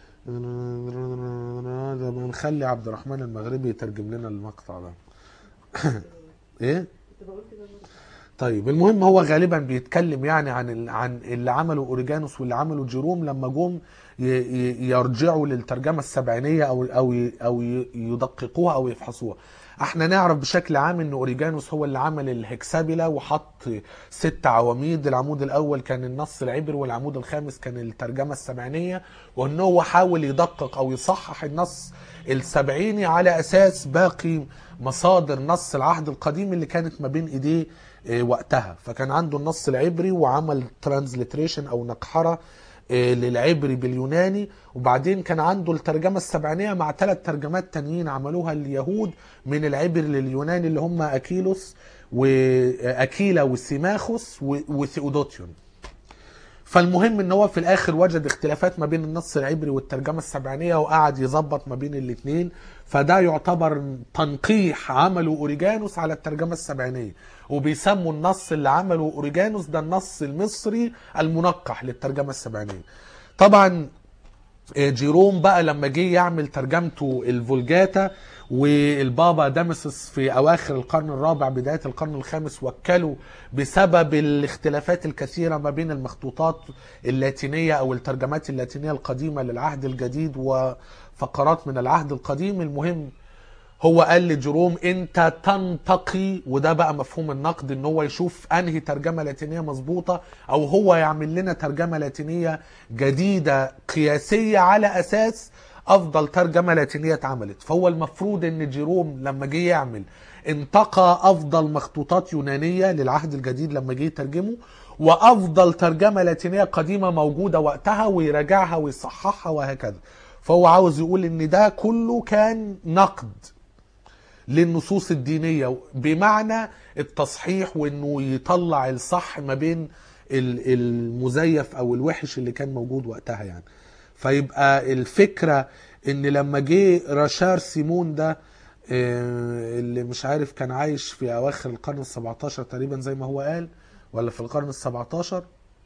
ده ما نخلي عبد الرحمن المغربي يترجم لنا المقطع ده ايه كنت بقول كده برضه. طيب المهم هو غالبا بيتكلم يعني عن ال- عن اللي عمله اوريجانوس واللي عمله جيروم لما جم ي- ي- يرجعوا للترجمه السبعينيه او او ي- او ي- يدققوها او يفحصوها احنا نعرف بشكل عام ان اوريجانوس هو اللي عمل الهكسابيلا وحط ست عواميد العمود الاول كان النص العبري والعمود الخامس كان الترجمه السبعينيه وان هو حاول يدقق او يصحح النص السبعيني على اساس باقي مصادر نص العهد القديم اللي كانت ما بين ايديه آه، وقتها فكان عنده النص العبري وعمل ترانزليتريشن او نقحره آه، للعبري باليوناني وبعدين كان عنده الترجمه السبعينيه مع ثلاث ترجمات تانيين عملوها اليهود من العبري لليوناني اللي هم اكيلوس واكيلا وسيماخوس و- وثيودوتيون فالمهم ان هو في الاخر وجد اختلافات ما بين النص العبري والترجمه السبعينيه وقعد يظبط ما بين الاثنين فده يعتبر تنقيح عمله اوريجانوس على الترجمه السبعينيه وبيسموا النص اللي عمله اوريجانوس ده النص المصري المنقح للترجمه السبعينيه طبعا جيروم بقى لما جه يعمل ترجمته الفولجاتا والبابا دامسس في اواخر القرن الرابع بدايه القرن الخامس وكلوا بسبب الاختلافات الكثيره ما بين المخطوطات اللاتينيه او الترجمات اللاتينيه القديمه للعهد الجديد وفقرات من العهد القديم المهم هو قال لجروم انت تنتقي وده بقى مفهوم النقد ان هو يشوف انهي ترجمه لاتينيه مظبوطه او هو يعمل لنا ترجمه لاتينيه جديده قياسيه على اساس افضل ترجمه لاتينيه اتعملت فهو المفروض ان جيروم لما جه يعمل انتقى افضل مخطوطات يونانيه للعهد الجديد لما جه يترجمه وافضل ترجمه لاتينيه قديمه موجوده وقتها ويراجعها ويصححها وهكذا فهو عاوز يقول ان ده كله كان نقد للنصوص الدينية بمعنى التصحيح وانه يطلع الصح ما بين ال- المزيف او الوحش اللي كان موجود وقتها يعني فيبقى الفكرة ان لما جه راشار سيمون ده آه، اللي مش عارف كان عايش في اواخر القرن السبعتاشر تقريبا زي ما هو قال ولا في القرن السبعتاشر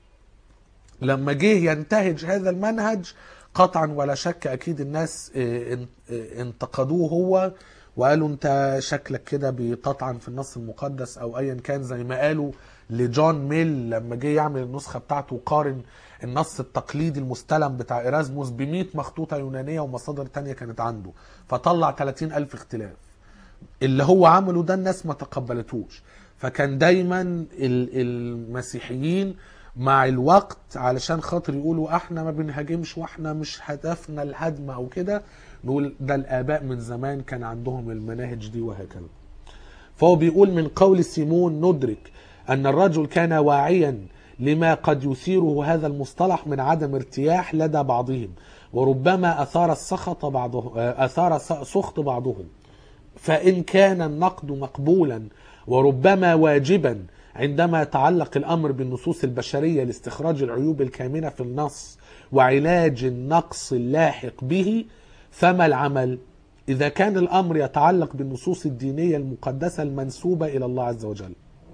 لما جه ينتهج هذا المنهج قطعا ولا شك اكيد الناس آه، ان- آه، انتقدوه هو وقالوا انت شكلك كده بتطعن في النص المقدس او ايا كان زي ما قالوا لجون ميل لما جه يعمل النسخه بتاعته وقارن النص التقليدي المستلم بتاع ايرازموس ب 100 مخطوطه يونانيه ومصادر تانية كانت عنده فطلع 30 الف اختلاف اللي هو عمله ده الناس ما تقبلتوش فكان دايما ال- المسيحيين مع الوقت علشان خاطر يقولوا احنا ما بنهاجمش واحنا مش هدفنا الهدم او كده نقول ده الاباء من زمان كان عندهم المناهج دي وهكذا فهو بيقول من قول سيمون ندرك أن الرجل كان واعيا لما قد يثيره هذا المصطلح من عدم ارتياح لدى بعضهم وربما أثار السخط بعضهم أثار سخط بعضهم فإن كان النقد مقبولا وربما واجبا عندما يتعلق الأمر بالنصوص البشرية لاستخراج العيوب الكامنة في النص وعلاج النقص اللاحق به فما العمل إذا كان الأمر يتعلق بالنصوص الدينية المقدسة المنسوبة إلى الله عز وجل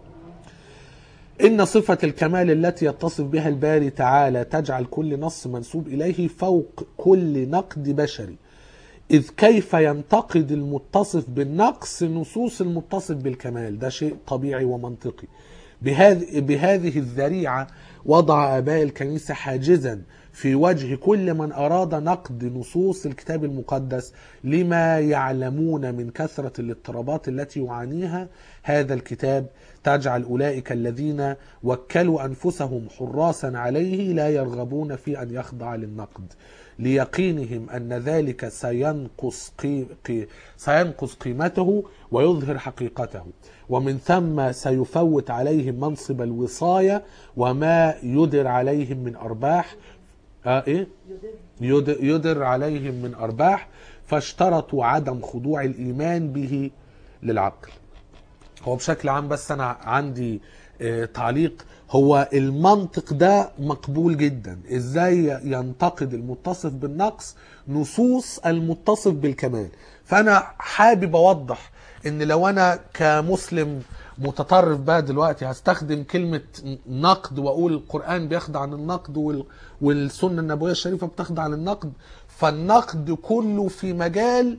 إن صفة الكمال التي يتصف بها الباري تعالى تجعل كل نص منسوب إليه فوق كل نقد بشري إذ كيف ينتقد المتصف بالنقص نصوص المتصف بالكمال ده شيء طبيعي ومنطقي بهذه, بهذه الذريعة وضع آباء الكنيسة حاجزا في وجه كل من أراد نقد نصوص الكتاب المقدس لما يعلمون من كثرة الاضطرابات التي يعانيها هذا الكتاب تجعل أولئك الذين وكلوا أنفسهم حراسا عليه لا يرغبون في أن يخضع للنقد ليقينهم أن ذلك سينقص, قي... قي... سينقص قيمته ويظهر حقيقته ومن ثم سيفوت عليهم منصب الوصاية وما يدر عليهم من أرباح آه إيه؟ يدر, يدر عليهم من أرباح فاشترطوا عدم خضوع الإيمان به للعقل هو بشكل عام بس أنا عندي آه تعليق هو المنطق ده مقبول جدا ازاي ينتقد المتصف بالنقص نصوص المتصف بالكمال فانا حابب اوضح ان لو انا كمسلم متطرف بقى دلوقتي هستخدم كلمة نقد واقول القرآن بيخضع عن النقد وال... والسنة النبوية الشريفة بتخضع للنقد فالنقد كله في مجال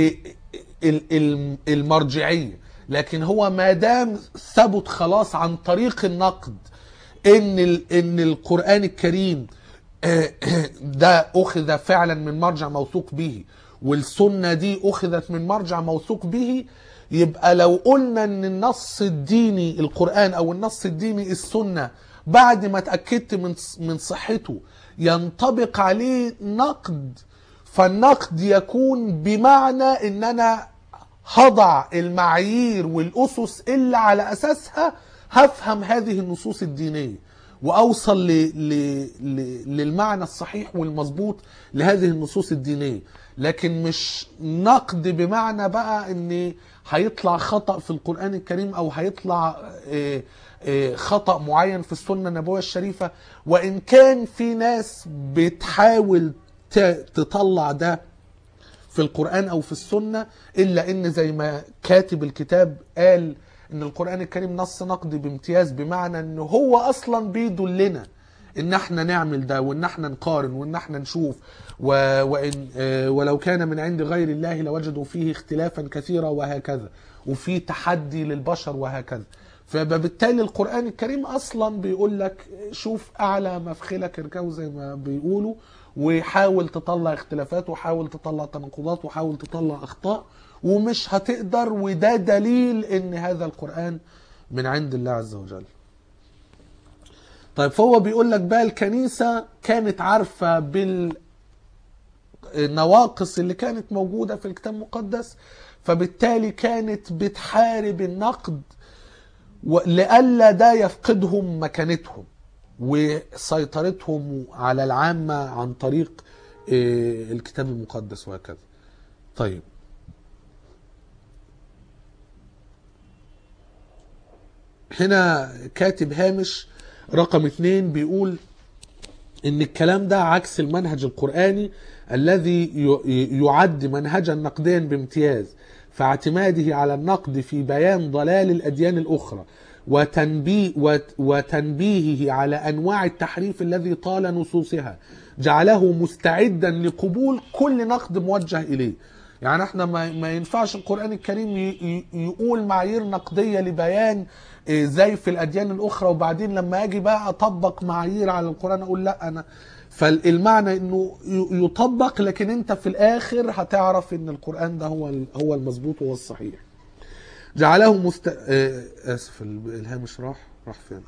المرجعية لكن هو ما دام ثبت خلاص عن طريق النقد ان ان القران الكريم ده اخذ فعلا من مرجع موثوق به والسنه دي اخذت من مرجع موثوق به يبقى لو قلنا ان النص الديني القران او النص الديني السنه بعد ما اتاكدت من من صحته ينطبق عليه نقد فالنقد يكون بمعنى ان انا هضع المعايير والاسس اللي على اساسها هفهم هذه النصوص الدينيه واوصل ل... ل... ل... للمعنى الصحيح والمظبوط لهذه النصوص الدينيه لكن مش نقد بمعنى بقى ان هيطلع خطا في القران الكريم او هيطلع خطا معين في السنه النبويه الشريفه وان كان في ناس بتحاول تطلع ده في القرآن أو في السنة إلا إن زي ما كاتب الكتاب قال إن القرآن الكريم نص نقدي بامتياز بمعنى إن هو أصلا بيدلنا إن إحنا نعمل ده وإن إحنا نقارن وإن إحنا نشوف و... وإن ولو كان من عند غير الله لوجدوا فيه اختلافا كثيرا وهكذا وفي تحدي للبشر وهكذا فبالتالي القرآن الكريم أصلا بيقول لك شوف أعلى مفخلك اركبه زي ما بيقولوا وحاول تطلع اختلافات وحاول تطلع تناقضات وحاول تطلع اخطاء ومش هتقدر وده دليل ان هذا القرآن من عند الله عز وجل طيب فهو بيقول لك بقى الكنيسة كانت عارفة بالنواقص اللي كانت موجودة في الكتاب المقدس فبالتالي كانت بتحارب النقد و- لئلا ده يفقدهم مكانتهم وسيطرتهم على العامة عن طريق آه، الكتاب المقدس وهكذا طيب هنا كاتب هامش رقم اتنين بيقول ان الكلام ده عكس المنهج القرآني الذي ي- يعد منهجا نقديا بامتياز فاعتماده على النقد في بيان ضلال الأديان الأخرى وتنبيه وت- وتنبيهه على أنواع التحريف الذي طال نصوصها جعله مستعدا لقبول كل نقد موجه إليه يعني احنا ما, ما ينفعش القرآن الكريم ي- ي- يقول معايير نقدية لبيان إيه، زي في الأديان الأخرى وبعدين لما أجي بقى أطبق معايير على القرآن أقول لا أنا فالمعنى انه ي- يطبق لكن انت في الاخر هتعرف ان القرآن ده هو ال- هو المظبوط وهو الصحيح جعله مست... آه، اسف ال- الهامش راح راح فين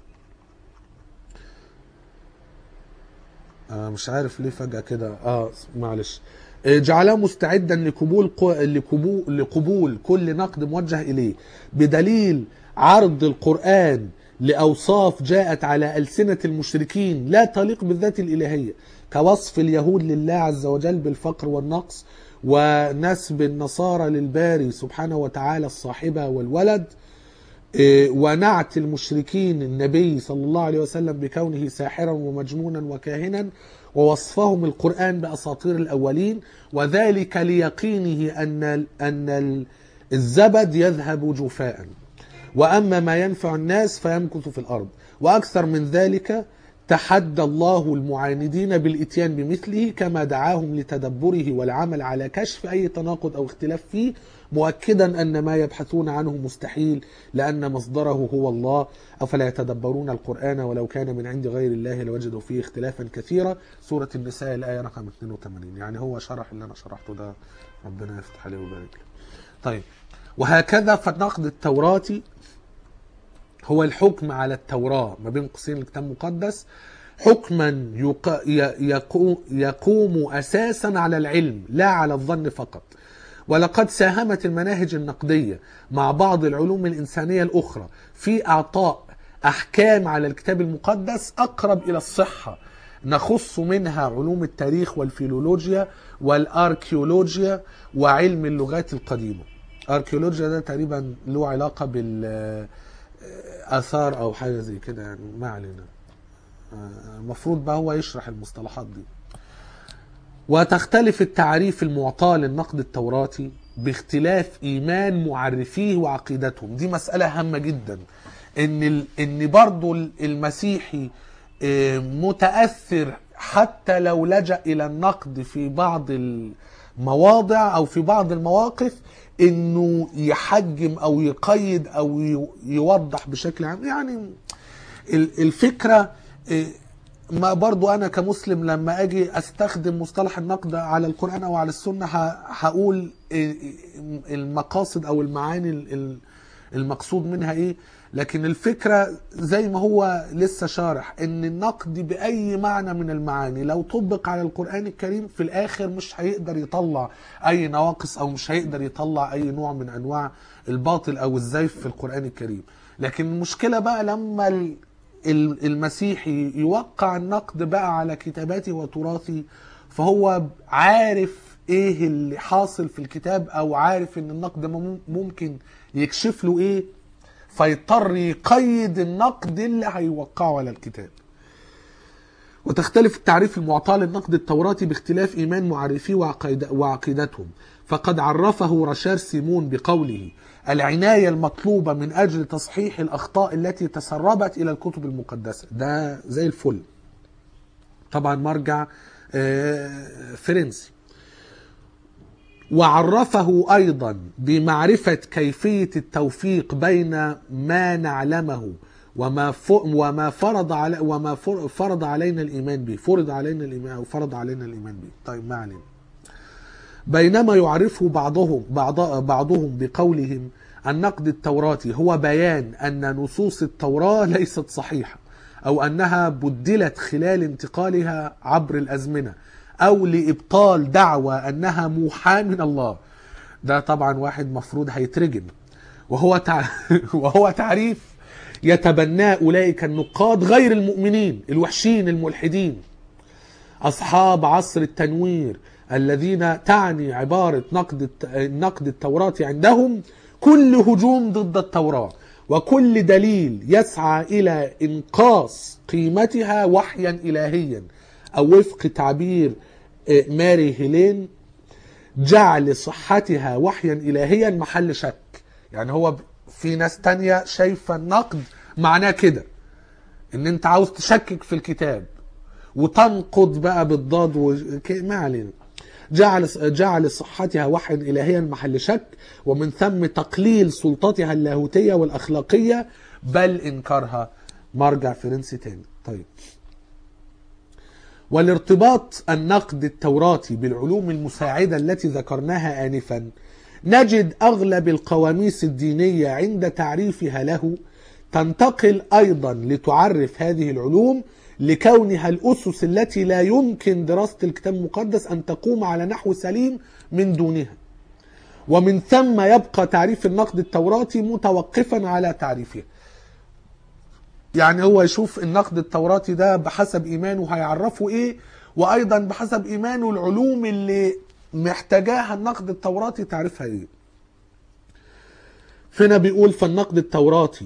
آه مش عارف ليه فجأة كده اه معلش آه، جعله مستعدا لقبول ق- لقبول لقبول كل نقد موجه اليه بدليل عرض القرآن لأوصاف جاءت على ألسنة المشركين لا تليق بالذات الإلهية كوصف اليهود لله عز وجل بالفقر والنقص ونسب النصارى للباري سبحانه وتعالى الصاحبة والولد إيه، ونعت المشركين النبي صلى الله عليه وسلم بكونه ساحرا ومجنونا وكاهنا ووصفهم القرآن بأساطير الأولين وذلك ليقينه أن أن الزبد يذهب جفاء وأما ما ينفع الناس فيمكث في الأرض وأكثر من ذلك تحدى الله المعاندين بالإتيان بمثله كما دعاهم لتدبره والعمل على كشف أي تناقض أو اختلاف فيه مؤكدا أن ما يبحثون عنه مستحيل لأن مصدره هو الله أفلا يتدبرون القرآن ولو كان من عند غير الله لوجدوا فيه اختلافا كثيرا سورة النساء الآية رقم 82 يعني هو شرح اللي أنا شرحته ده ربنا يفتح عليه ويبارك له طيب وهكذا فالنقد التوراتي هو الحكم على التوراة ما بين قوسين الكتاب المقدس حكما يق... ي- يقو... يقوم أساسا على العلم لا على الظن فقط ولقد ساهمت المناهج النقدية مع بعض العلوم الإنسانية الأخرى في إعطاء أحكام على الكتاب المقدس أقرب إلى الصحة نخص منها علوم التاريخ والفيلولوجيا والاركيولوجيا وعلم اللغات القديمة اركيولوجيا ده تقريبا له علاقة بالآثار أو حاجة زي كده يعني ما علينا آه، المفروض بقى هو يشرح المصطلحات دي وتختلف التعريف المعطاة للنقد التوراتي باختلاف إيمان معرفيه وعقيدتهم دي مسألة هامة جدا إن ال... إن برضو المسيحي آه، متأثر حتى لو لجأ إلى النقد في بعض المواضع أو في بعض المواقف إنه يحجم أو يقيد أو ي- يوضح بشكل عام يعني ال- الفكرة آه، ما برضو انا كمسلم لما اجي استخدم مصطلح النقد على القرآن او على السنة ه- هقول إيه المقاصد او المعاني ال- ال- المقصود منها ايه لكن الفكرة زي ما هو لسه شارح ان النقد باي معنى من المعاني لو طبق على القرآن الكريم في الاخر مش هيقدر يطلع اي نواقص او مش هيقدر يطلع اي نوع من انواع الباطل او الزيف في القرآن الكريم لكن المشكلة بقى لما ال- ال- المسيحي يوقع النقد بقى على كتاباته وتراثه فهو عارف ايه اللي حاصل في الكتاب او عارف ان النقد مم- ممكن يكشف له ايه فيضطر يقيد النقد اللي هيوقعه على الكتاب وتختلف التعريف المعطى للنقد التوراتي باختلاف إيمان معرفيه وعقيد- وعقيدتهم فقد عرفه رشار سيمون بقوله العناية المطلوبة من أجل تصحيح الأخطاء التي تسربت إلى الكتب المقدسة ده زي الفل طبعا مرجع آه، فرنسي وعرفه ايضا بمعرفه كيفيه التوفيق بين ما نعلمه وما ف... وما فرض على وما فر- فرض علينا الايمان به فرض علينا الايمان او فرض علينا الايمان به طيب ما علينا بينما يعرفه بعضهم بعض بعضهم بقولهم النقد التوراتي هو بيان أن نصوص التوراة ليست صحيحة أو أنها بدلت خلال انتقالها عبر الأزمنة أو لإبطال دعوى أنها موحاة من الله ده طبعا واحد مفروض هيترجم وهو تع... وهو تعريف يتبناه أولئك النقاد غير المؤمنين الوحشين الملحدين أصحاب عصر التنوير الذين تعني عبارة نقد الت- النقد التوراتي عندهم كل هجوم ضد التوراة وكل دليل يسعى إلى إنقاص قيمتها وحيا إلهيا أو وفق تعبير آه، ماري هيلين جعل صحتها وحيا إلهيا محل شك يعني هو ب- في ناس تانية شايفة النقد معناه كده ان انت عاوز تشكك في الكتاب وتنقض بقى بالضاد وك- ما علينا جعل جعل صحتها وحيا الهيا محل شك ومن ثم تقليل سلطتها اللاهوتيه والاخلاقيه بل انكارها مرجع فرنسي تاني طيب والارتباط النقد التوراتي بالعلوم المساعده التي ذكرناها انفا نجد اغلب القواميس الدينيه عند تعريفها له تنتقل ايضا لتعرف هذه العلوم لكونها الاسس التي لا يمكن دراسه الكتاب المقدس ان تقوم على نحو سليم من دونها ومن ثم يبقى تعريف النقد التوراتي متوقفا على تعريفها يعني هو يشوف النقد التوراتي ده بحسب ايمانه هيعرفه ايه وايضا بحسب ايمانه العلوم اللي محتاجاها النقد التوراتي تعرفها ايه فينا بيقول فالنقد التوراتي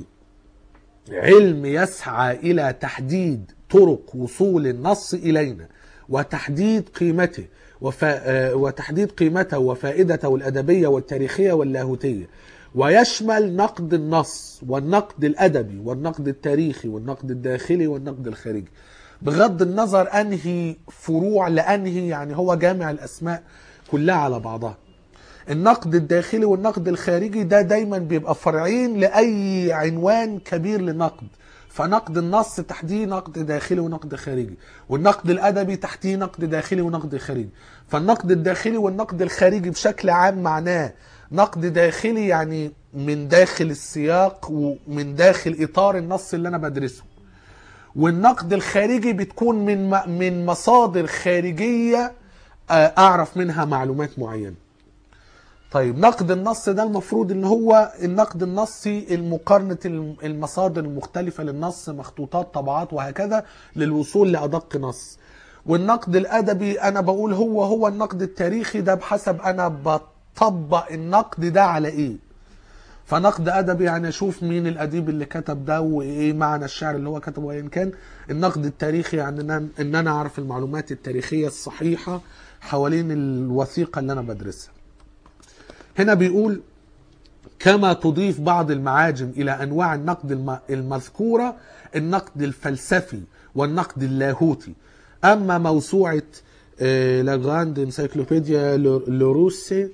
علم يسعى الى تحديد طرق وصول النص الينا وتحديد قيمته وفا... آه، وتحديد قيمته وفائدته الادبيه والتاريخيه واللاهوتيه ويشمل نقد النص والنقد الادبي والنقد التاريخي والنقد الداخلي والنقد الخارجي بغض النظر انهي فروع لانهي يعني هو جامع الاسماء كلها على بعضها النقد الداخلي والنقد الخارجي ده دايما بيبقى فرعين لاي عنوان كبير لنقد فنقد النص تحتيه نقد داخلي ونقد خارجي والنقد الادبي تحتيه نقد داخلي ونقد خارجي فالنقد الداخلي والنقد الخارجي بشكل عام معناه نقد داخلي يعني من داخل السياق ومن داخل اطار النص اللي انا بدرسه والنقد الخارجي بتكون من من مصادر خارجيه آه، اعرف منها معلومات معينه طيب نقد النص ده المفروض ان هو النقد النصي المقارنة الم- المصادر المختلفة للنص مخطوطات طبعات وهكذا للوصول لأدق نص والنقد الأدبي أنا بقول هو هو النقد التاريخي ده بحسب أنا بطبق النقد ده على إيه فنقد ادبي يعني اشوف مين الاديب اللي كتب ده وايه معنى الشعر اللي هو كتبه ايا كان النقد التاريخي يعني ان أنا- ان انا اعرف المعلومات التاريخيه الصحيحه حوالين الوثيقه اللي انا بدرسها هنا بيقول كما تضيف بعض المعاجم إلى أنواع النقد الم- المذكورة النقد الفلسفي والنقد اللاهوتي أما موسوعة لاغراند انسايكلوبيديا لوروسي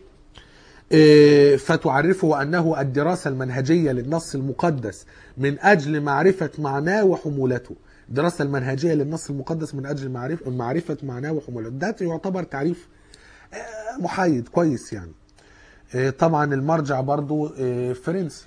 آه، فتعرفه أنه الدراسة المنهجية للنص المقدس من أجل معرفة معناه وحمولته الدراسة المنهجية للنص المقدس من أجل معرفة, معرفة معناه وحمولته ده يعتبر تعريف آه، محايد كويس يعني آه، طبعا المرجع برضو آه، فرنسي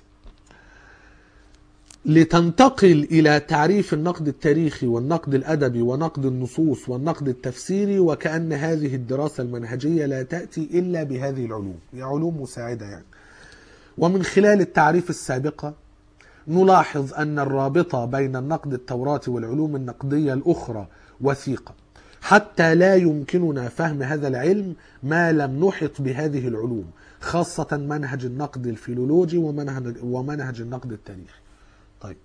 لتنتقل إلى تعريف النقد التاريخي والنقد الأدبي ونقد النصوص والنقد التفسيري وكأن هذه الدراسة المنهجية لا تأتي إلا بهذه العلوم هي علوم مساعدة يعني ومن خلال التعريف السابقة نلاحظ أن الرابطة بين النقد التوراتي والعلوم النقدية الأخرى وثيقة حتى لا يمكننا فهم هذا العلم ما لم نحط بهذه العلوم خاصة منهج النقد الفيلولوجي ومنهج, ومنهج النقد التاريخي طيب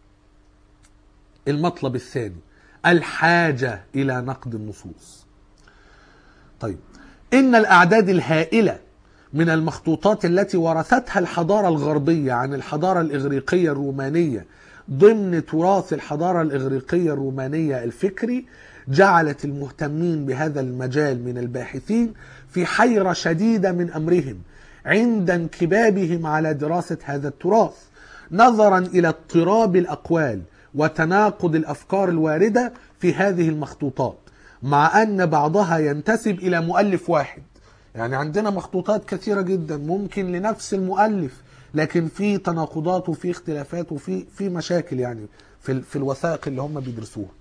المطلب الثاني الحاجة إلى نقد النصوص طيب إن الأعداد الهائلة من المخطوطات التي ورثتها الحضارة الغربية عن الحضارة الإغريقية الرومانية ضمن تراث الحضارة الإغريقية الرومانية الفكري جعلت المهتمين بهذا المجال من الباحثين في حيرة شديدة من أمرهم عند انكبابهم على دراسة هذا التراث نظرا إلى اضطراب الأقوال وتناقض الأفكار الواردة في هذه المخطوطات مع أن بعضها ينتسب إلى مؤلف واحد يعني عندنا مخطوطات كثيرة جدا ممكن لنفس المؤلف لكن في تناقضات وفي اختلافات وفي في مشاكل يعني في ال- في الوثائق اللي هم بيدرسوها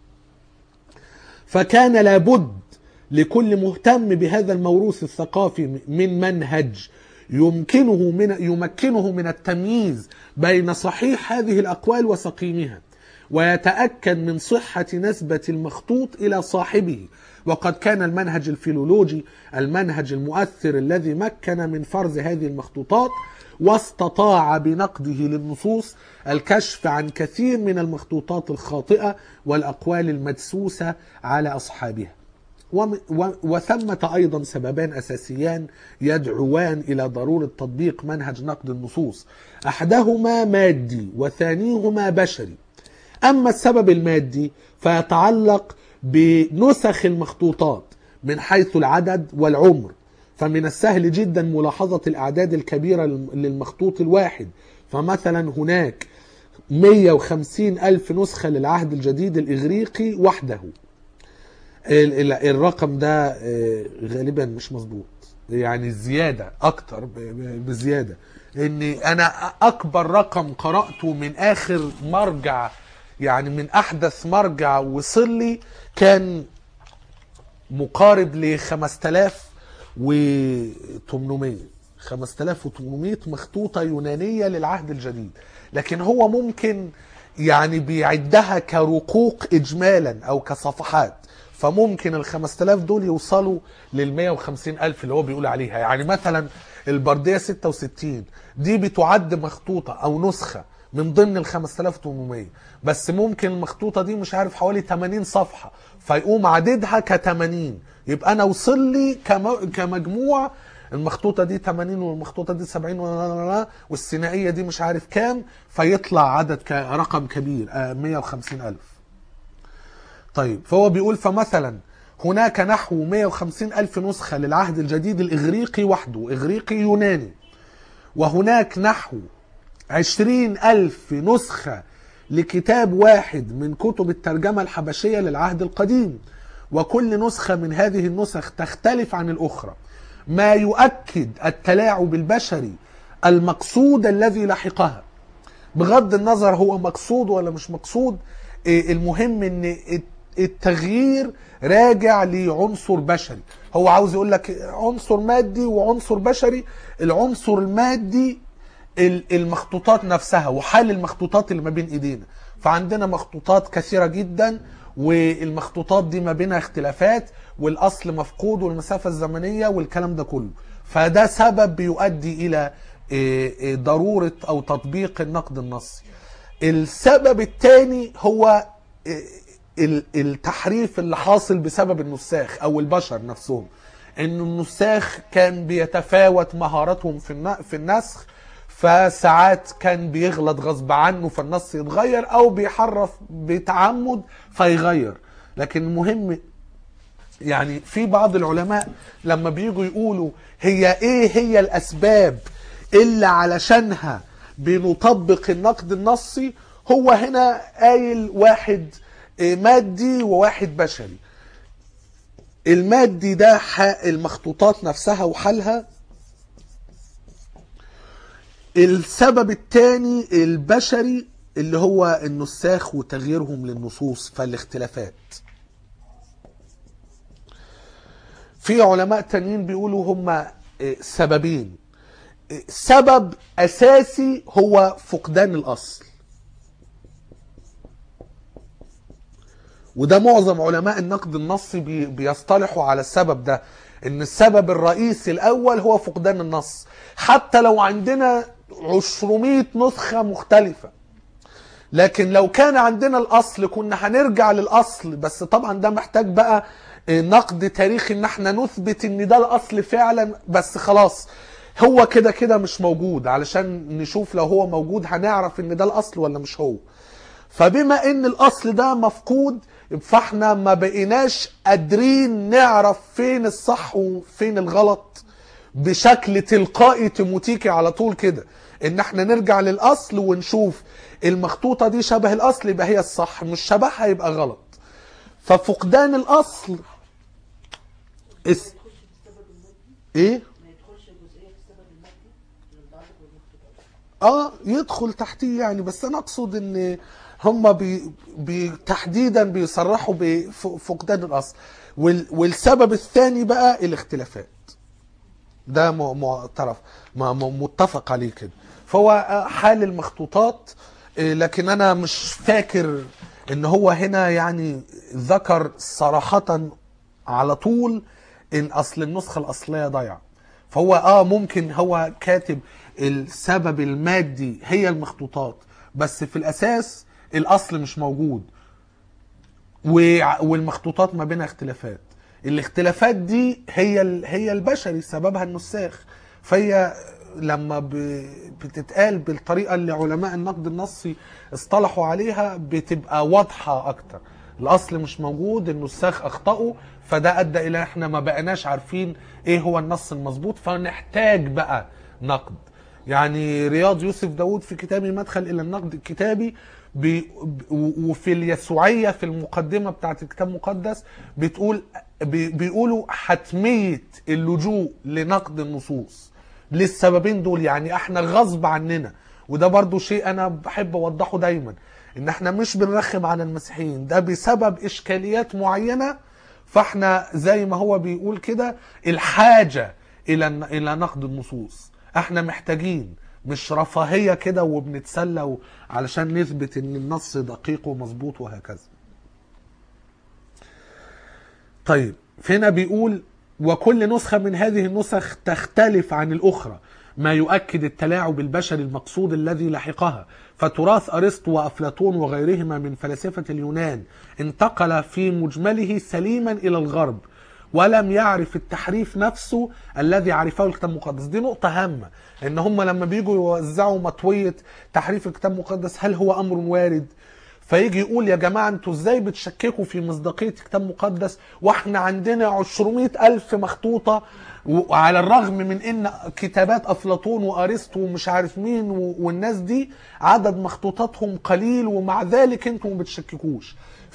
فكان لابد لكل مهتم بهذا الموروث الثقافي من منهج يمكنه من يمكنه من التمييز بين صحيح هذه الاقوال وسقيمها ويتاكد من صحه نسبه المخطوط الى صاحبه وقد كان المنهج الفيلولوجي المنهج المؤثر الذي مكن من فرز هذه المخطوطات واستطاع بنقده للنصوص الكشف عن كثير من المخطوطات الخاطئه والاقوال المدسوسه على اصحابها وم- و- وثمة أيضا سببان أساسيان يدعوان إلى ضرورة تطبيق منهج نقد النصوص أحدهما مادي وثانيهما بشري أما السبب المادي فيتعلق بنسخ المخطوطات من حيث العدد والعمر فمن السهل جدا ملاحظة الأعداد الكبيرة للم- للمخطوط الواحد فمثلا هناك 150 ألف نسخة للعهد الجديد الإغريقي وحده ال- ال- الرقم ده آه، غالبا مش مظبوط يعني زيادة أكتر ب- ب- بزيادة إن أنا أكبر رقم قرأته من آخر مرجع يعني من أحدث مرجع وصل لي كان مقارب ل 5800 5800 مخطوطة يونانية للعهد الجديد لكن هو ممكن يعني بيعدها كرقوق إجمالا أو كصفحات فممكن ال 5000 دول يوصلوا لل 150 ألف اللي هو بيقول عليها يعني مثلا البردية 66 دي بتعد مخطوطة أو نسخة من ضمن ال 5800 بس ممكن المخطوطة دي مش عارف حوالي 80 صفحة فيقوم عددها ك 80 يبقى أنا وصل لي كم- كمجموع المخطوطة دي 80 والمخطوطة دي 70 و- والثنائية دي مش عارف كام فيطلع عدد ك- رقم كبير آه، 150 ألف طيب فهو بيقول فمثلا هناك نحو 150 ألف نسخة للعهد الجديد الإغريقي وحده إغريقي يوناني وهناك نحو عشرين ألف نسخة لكتاب واحد من كتب الترجمة الحبشية للعهد القديم وكل نسخة من هذه النسخ تختلف عن الأخرى ما يؤكد التلاعب البشري المقصود الذي لحقها بغض النظر هو مقصود ولا مش مقصود إيه المهم ان الت- التغيير راجع لعنصر بشري هو عاوز يقول لك عنصر مادي وعنصر بشري العنصر المادي ال- المخطوطات نفسها وحال المخطوطات اللي ما بين ايدينا فعندنا مخطوطات كثيرة جدا والمخطوطات دي ما بينها اختلافات والاصل مفقود والمسافة الزمنية والكلام ده كله فده سبب بيؤدي الى إيه، إيه، ضرورة او تطبيق النقد النصي السبب الثاني هو إيه، ال- التحريف اللي حاصل بسبب النساخ او البشر نفسهم ان النساخ كان بيتفاوت مهاراتهم في الن- في النسخ فساعات كان بيغلط غصب عنه فالنص يتغير او بيحرف بتعمد فيغير لكن المهم يعني في بعض العلماء لما بيجوا يقولوا هي ايه هي الاسباب اللي علشانها بنطبق النقد النصي هو هنا قايل واحد إيه، مادي وواحد بشري المادي ده ح- المخطوطات نفسها وحالها السبب الثاني البشري اللي هو النساخ وتغييرهم للنصوص فالاختلافات في علماء تانيين بيقولوا هما إيه، سببين إيه، سبب اساسي هو فقدان الاصل وده معظم علماء النقد النصي بي- بيصطلحوا على السبب ده ان السبب الرئيسي الاول هو فقدان النص حتى لو عندنا 200 نسخة مختلفة لكن لو كان عندنا الاصل كنا هنرجع للاصل بس طبعا ده محتاج بقى آه، نقد تاريخي ان احنا نثبت ان ده الاصل فعلا بس خلاص هو كده كده مش موجود علشان نشوف لو هو موجود هنعرف ان ده الاصل ولا مش هو فبما ان الاصل ده مفقود فاحنا ما بقيناش قادرين نعرف فين الصح وفين الغلط بشكل تلقائي تيموتيكي على طول كده ان احنا نرجع للاصل ونشوف المخطوطه دي شبه الاصل يبقى هي الصح مش شبهها يبقى غلط ففقدان الاصل اس... ايه ما يدخلش جزئيه في السبب المادي للضابط والمخطوطات اه يدخل تحتيه يعني بس انا اقصد ان هم بي بي تحديدا بيصرحوا بفقدان الاصل وال والسبب الثاني بقى الاختلافات ده م- معترف م- م- متفق عليه كده فهو آه، حال المخطوطات آه، لكن انا مش فاكر ان هو هنا يعني ذكر صراحة على طول ان اصل النسخة الاصلية ضايعة فهو اه ممكن هو كاتب السبب المادي هي المخطوطات بس في الاساس الاصل مش موجود وع- والمخطوطات ما بينها اختلافات الاختلافات دي هي ال- هي البشري سببها النساخ فهي لما ب- بتتقال بالطريقه اللي علماء النقد النصي اصطلحوا عليها بتبقى واضحه اكتر الاصل مش موجود النساخ اخطاوا فده ادى الى احنا ما بقناش عارفين ايه هو النص المظبوط فنحتاج بقى نقد يعني رياض يوسف داود في كتابه مدخل الى النقد الكتابي بي وفي اليسوعيه في المقدمه بتاعت الكتاب المقدس بتقول بي بيقولوا حتميه اللجوء لنقد النصوص للسببين دول يعني احنا غصب عننا وده برضو شيء انا بحب اوضحه دايما ان احنا مش بنرخم على المسيحيين ده بسبب اشكاليات معينه فاحنا زي ما هو بيقول كده الحاجه الى الى نقد النصوص احنا محتاجين مش رفاهيه كده وبنتسلى و- علشان نثبت ان النص دقيق ومظبوط وهكذا طيب فهنا بيقول وكل نسخة من هذه النسخ تختلف عن الأخرى ما يؤكد التلاعب البشري المقصود الذي لحقها فتراث أرسطو وأفلاطون وغيرهما من فلاسفة اليونان انتقل في مجمله سليما إلى الغرب ولم يعرف التحريف نفسه الذي عرفه الكتاب المقدس دي نقطة هامة ان هم لما بيجوا يوزعوا مطوية تحريف الكتاب المقدس هل هو امر وارد فيجي يقول يا جماعة انتوا ازاي بتشككوا في مصداقية كتاب مقدس واحنا عندنا 200 ألف مخطوطة وعلى الرغم من ان كتابات افلاطون وارسطو ومش عارف مين و- والناس دي عدد مخطوطاتهم قليل ومع ذلك انتوا ما بتشككوش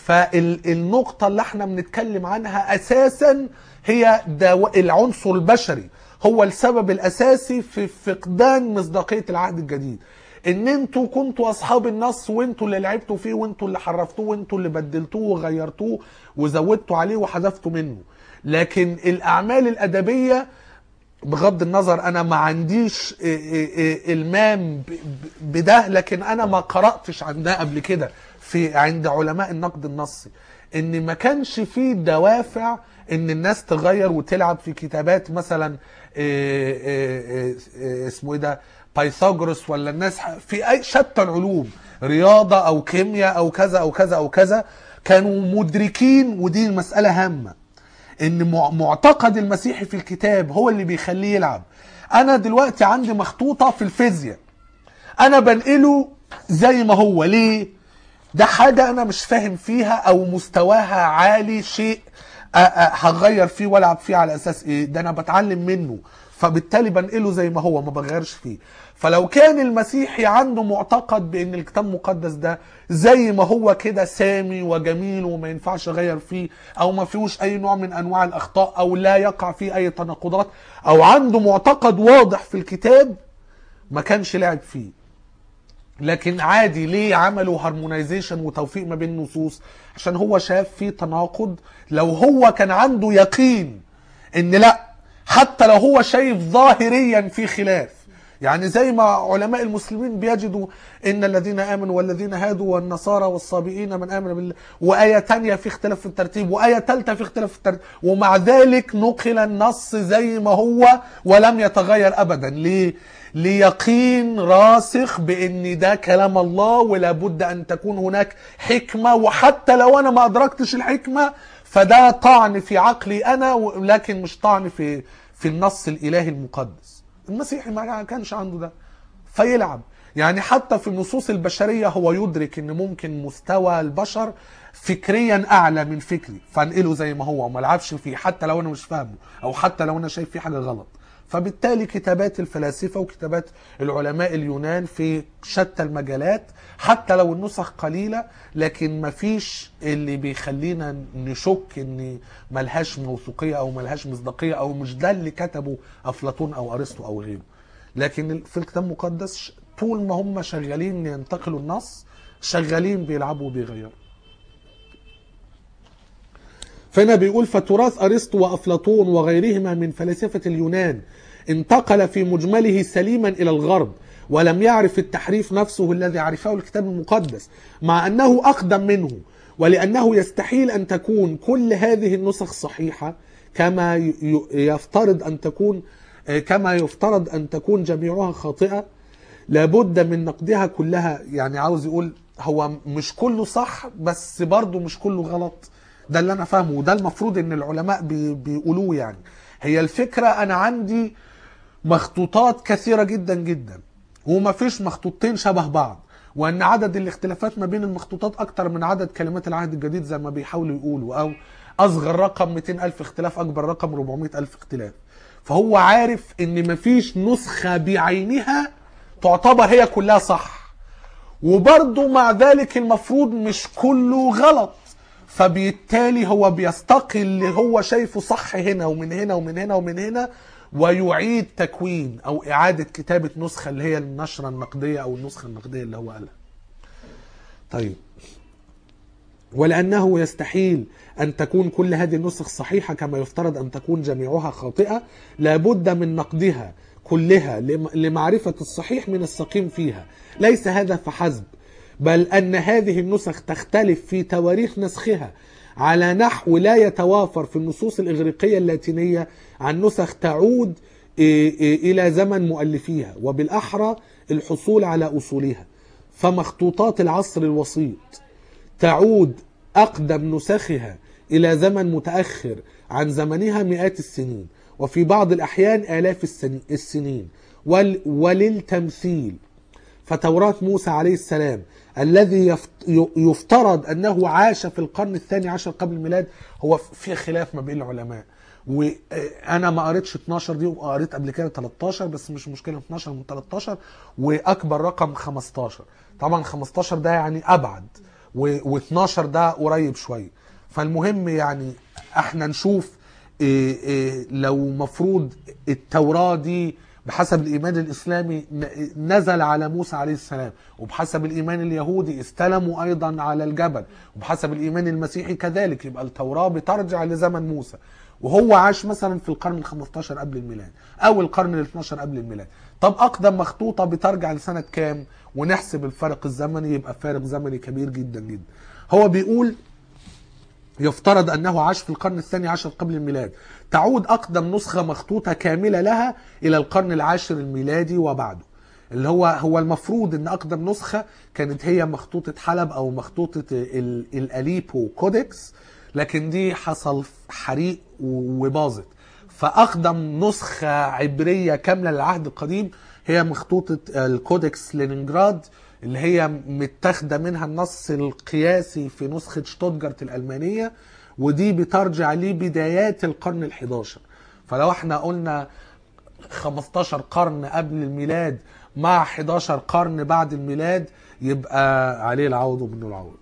فالنقطة اللي احنا بنتكلم عنها اساسا هي دو... العنصر البشري هو السبب الاساسي في فقدان مصداقية العهد الجديد ان انتوا كنتوا اصحاب النص وانتوا اللي لعبتوا فيه وانتوا اللي حرفتوه وانتوا اللي بدلتوه وغيرتوه وزودتوا عليه وحذفتوا منه لكن الاعمال الادبيه بغض النظر انا ما عنديش إيه إيه إيه المام ب- ب- بده لكن انا ما قراتش عن ده قبل كده في عند علماء النقد النصي ان ما كانش فيه دوافع ان الناس تغير وتلعب في كتابات مثلا إيه إيه إيه إيه اسمه ايه ده بايثاغورس ولا الناس ح- في اي شتى العلوم رياضه او كيمياء او كذا او كذا او كذا كانوا مدركين ودي مساله هامه ان مع- معتقد المسيحي في الكتاب هو اللي بيخليه يلعب انا دلوقتي عندي مخطوطه في الفيزياء انا بنقله زي ما هو ليه ده حاجه انا مش فاهم فيها او مستواها عالي شيء أ- أ- هغير فيه والعب فيه على اساس ايه ده انا بتعلم منه فبالتالي بنقله زي ما هو ما بغيرش فيه فلو كان المسيحي عنده معتقد بان الكتاب المقدس ده زي ما هو كده سامي وجميل وما ينفعش اغير فيه او ما فيهوش اي نوع من انواع الاخطاء او لا يقع فيه اي تناقضات او عنده معتقد واضح في الكتاب ما كانش لعب فيه لكن عادي ليه عملوا هارمونايزيشن وتوفيق ما بين النصوص عشان هو شاف فيه تناقض لو هو كان عنده يقين ان لا حتى لو هو شايف ظاهريا في خلاف يعني زي ما علماء المسلمين بيجدوا ان الذين امنوا والذين هادوا والنصارى والصابئين من امن بالله وايه تانية في اختلاف في الترتيب وايه ثالثه في اختلاف في الترتيب ومع ذلك نقل النص زي ما هو ولم يتغير ابدا ليه ليقين راسخ بان ده كلام الله ولا بد ان تكون هناك حكمه وحتى لو انا ما ادركتش الحكمه فده طعن في عقلي انا ولكن مش طعن في في النص الالهي المقدس المسيحي ما كانش عنده ده فيلعب يعني حتى في النصوص البشريه هو يدرك ان ممكن مستوى البشر فكريا اعلى من فكري فانقله زي ما هو وما العبش فيه حتى لو انا مش فاهمه او حتى لو انا شايف فيه حاجه غلط فبالتالي كتابات الفلاسفة وكتابات العلماء اليونان في شتى المجالات حتى لو النسخ قليلة لكن مفيش اللي بيخلينا نشك ان ملهاش موثوقية او ملهاش مصداقية او مش ده اللي كتبه افلاطون او ارسطو او غيره لكن في الكتاب المقدس طول ما هم شغالين ينتقلوا النص شغالين بيلعبوا وبيغيروا فهنا بيقول فتراث ارسطو وافلاطون وغيرهما من فلاسفه اليونان انتقل في مجمله سليما الى الغرب ولم يعرف التحريف نفسه الذي عرفه الكتاب المقدس مع انه اقدم منه ولانه يستحيل ان تكون كل هذه النسخ صحيحه كما ي- ي- يفترض ان تكون آه، كما يفترض ان تكون جميعها خاطئه لابد من نقدها كلها يعني عاوز يقول هو مش كله صح بس برضه مش كله غلط ده اللي انا فاهمه وده المفروض ان العلماء بي بيقولوه يعني هي الفكره انا عندي مخطوطات كثيره جدا جدا ومفيش مخطوطتين شبه بعض وان عدد الاختلافات ما بين المخطوطات اكتر من عدد كلمات العهد الجديد زي ما بيحاولوا يقولوا او اصغر رقم 200 الف اختلاف اكبر رقم 400 الف اختلاف فهو عارف ان مفيش نسخه بعينها تعتبر هي كلها صح وبرضه مع ذلك المفروض مش كله غلط فبالتالي هو بيستقي اللي هو شايفه صح هنا ومن هنا ومن هنا ومن هنا ويعيد تكوين او اعاده كتابه نسخه اللي هي النشره النقديه او النسخه النقديه اللي هو قالها. طيب ولأنه يستحيل أن تكون كل هذه النسخ صحيحة كما يفترض أن تكون جميعها خاطئة لابد من نقدها كلها لم- لمعرفة الصحيح من السقيم فيها ليس هذا فحسب بل أن هذه النسخ تختلف في تواريخ نسخها على نحو لا يتوافر في النصوص الإغريقية اللاتينية عن نسخ تعود إيه، إيه، إلى زمن مؤلفيها وبالأحرى الحصول على أصولها فمخطوطات العصر الوسيط تعود أقدم نسخها إلى زمن متأخر عن زمنها مئات السنين وفي بعض الأحيان آلاف السن- السنين ول وللتمثيل فتوراة موسى عليه السلام الذي يفت- ي- يفترض أنه عاش في القرن الثاني عشر قبل الميلاد هو في خلاف ما بين العلماء وانا ما قريتش 12 دي وقريت قبل كده 13 بس مش مشكله 12 من 13 واكبر رقم 15 طبعا 15 ده يعني ابعد و12 ده قريب شويه فالمهم يعني احنا نشوف إيه إيه لو مفروض التوراة دي بحسب الإيمان الإسلامي ن- نزل على موسى عليه السلام وبحسب الإيمان اليهودي استلموا أيضا على الجبل وبحسب الإيمان المسيحي كذلك يبقى التوراة بترجع لزمن موسى وهو عاش مثلا في القرن ال 15 قبل الميلاد أو القرن ال 12 قبل الميلاد طب أقدم مخطوطة بترجع لسنة كام ونحسب الفرق الزمني يبقى فارق زمني كبير جدا جدا هو بيقول يفترض أنه عاش في القرن الثاني عشر قبل الميلاد تعود أقدم نسخة مخطوطة كاملة لها إلى القرن العاشر الميلادي وبعده اللي هو هو المفروض ان اقدم نسخه كانت هي مخطوطه حلب او مخطوطه ال- الاليبو كودكس لكن دي حصل حريق و- وباظت فاقدم نسخه عبريه كامله للعهد القديم هي مخطوطه الكودكس لينينجراد اللي هي متاخده منها النص القياسي في نسخه شتوتجارت الالمانيه ودي بترجع لبدايات القرن ال11 فلو احنا قلنا 15 قرن قبل الميلاد مع 11 قرن بعد الميلاد يبقى عليه العوض ومنه العوض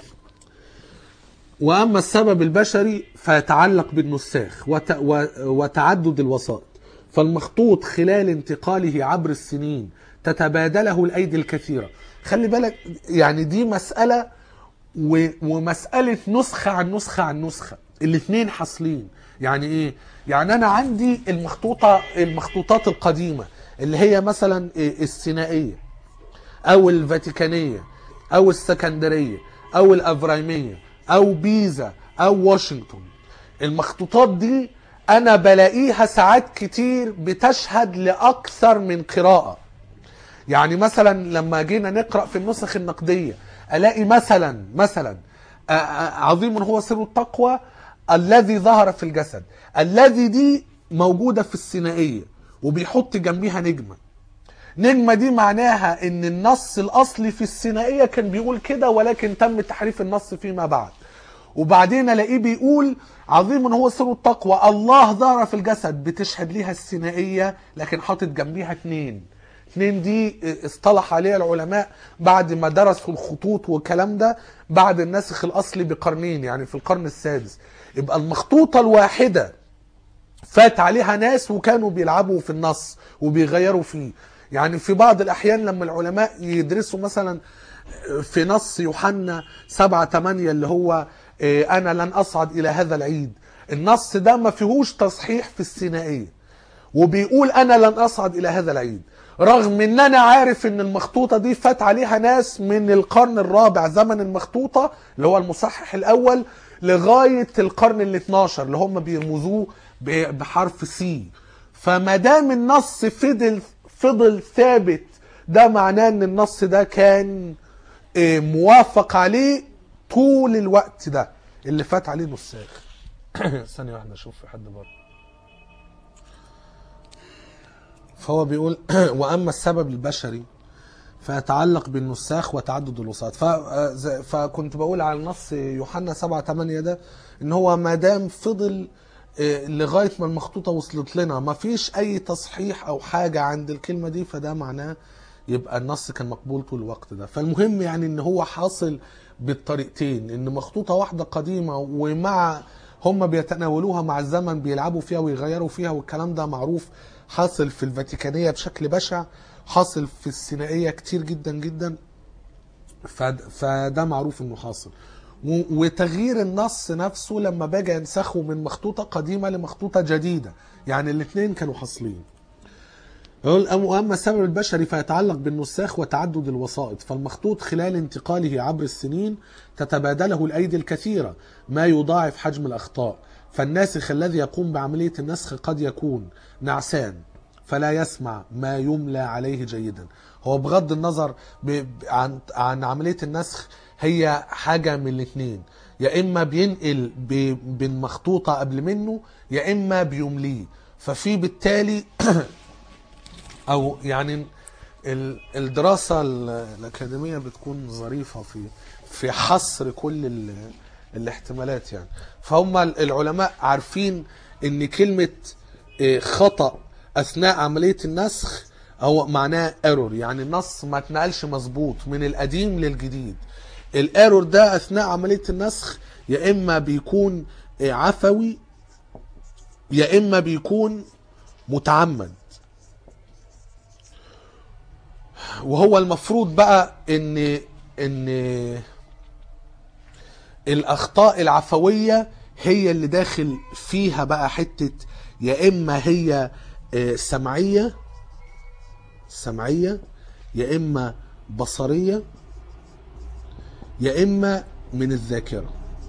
وأما السبب البشري فيتعلق بالنساخ وت... و... وتعدد الوسائط فالمخطوط خلال انتقاله عبر السنين تتبادله الأيدي الكثيرة خلي بالك يعني دي مسألة و... ومسألة نسخة عن نسخة عن نسخة الاثنين حاصلين يعني ايه يعني انا عندي المخطوطة المخطوطات القديمة اللي هي مثلا إيه السينائية او الفاتيكانية او السكندرية او الافرايمية او بيزا او واشنطن المخطوطات دي انا بلاقيها ساعات كتير بتشهد لاكثر من قراءة يعني مثلا لما جينا نقرا في النسخ النقديه الاقي مثلا مثلا آه، آه، عظيم هو سر التقوى الذي ظهر في الجسد الذي دي موجوده في السينائيه وبيحط جنبيها نجمه نجمة دي معناها ان النص الاصلي في السينائية كان بيقول كده ولكن تم تحريف النص فيما بعد وبعدين الاقيه بيقول عظيم هو سر التقوى الله ظهر في الجسد بتشهد ليها السينائيه لكن حاطط جنبيها اتنين اتنين دي اصطلح عليها العلماء بعد ما درسوا الخطوط والكلام ده بعد النسخ الاصلي بقرنين يعني في القرن السادس يبقى المخطوطه الواحده فات عليها ناس وكانوا بيلعبوا في النص وبيغيروا فيه يعني في بعض الأحيان لما العلماء يدرسوا مثلا في نص يوحنا 7 8 اللي هو آه، أنا لن أصعد إلى هذا العيد النص ده ما فيهوش تصحيح في السينائية وبيقول أنا لن أصعد إلى هذا العيد رغم ان انا عارف ان المخطوطه دي فات عليها ناس من القرن الرابع زمن المخطوطه اللي هو المصحح الاول لغايه القرن ال 12 اللي هم بيرمزوه ب- بحرف سي فما دام النص فضل فضل ثابت ده معناه ان النص ده كان آه، موافق عليه طول الوقت ده اللي فات عليه نساخ ثانيه واحده اشوف في حد بره فهو بيقول واما السبب البشري فيتعلق بالنساخ وتعدد الوساط ف- آه، ز- فكنت بقول على النص يوحنا 7 8 ده ان هو ما دام فضل آه، لغايه ما المخطوطه وصلت لنا ما فيش اي تصحيح او حاجه عند الكلمه دي فده معناه يبقى النص كان مقبول طول الوقت ده فالمهم يعني ان هو حاصل بالطريقتين ان مخطوطه واحده قديمه ومع هم بيتناولوها مع الزمن بيلعبوا فيها ويغيروا فيها والكلام ده معروف حاصل في الفاتيكانيه بشكل بشع حاصل في السينائيه كتير جدا جدا فد- فده معروف انه حاصل و- وتغيير النص نفسه لما باجي انسخه من مخطوطه قديمه لمخطوطه جديده يعني الاثنين كانوا حاصلين يقول أم- واما السبب البشري فيتعلق بالنساخ وتعدد الوسائط فالمخطوط خلال انتقاله عبر السنين تتبادله الايدي الكثيره ما يضاعف حجم الاخطاء فالناسخ الذي يقوم بعمليه النسخ قد يكون نعسان فلا يسمع ما يملى عليه جيدا هو بغض النظر ب... ب- عن عن عمليه النسخ هي حاجه من الاثنين يا اما بينقل ب... بين مخطوطه قبل منه يا اما بيمليه ففي بالتالي او يعني ال- الدراسه ال- الاكاديميه بتكون ظريفه في في حصر كل ال- الاحتمالات يعني فهم العلماء عارفين ان كلمه إيه، خطا اثناء عمليه النسخ هو معناه ايرور يعني النص ما اتنقلش مظبوط من القديم للجديد الايرور ده اثناء عمليه النسخ يا اما بيكون إيه، عفوي يا اما بيكون متعمد وهو المفروض بقى ان ان الاخطاء العفويه هي اللي داخل فيها بقى حته يا اما هي آه، سمعيه سمعيه يا اما بصريه يا اما من الذاكره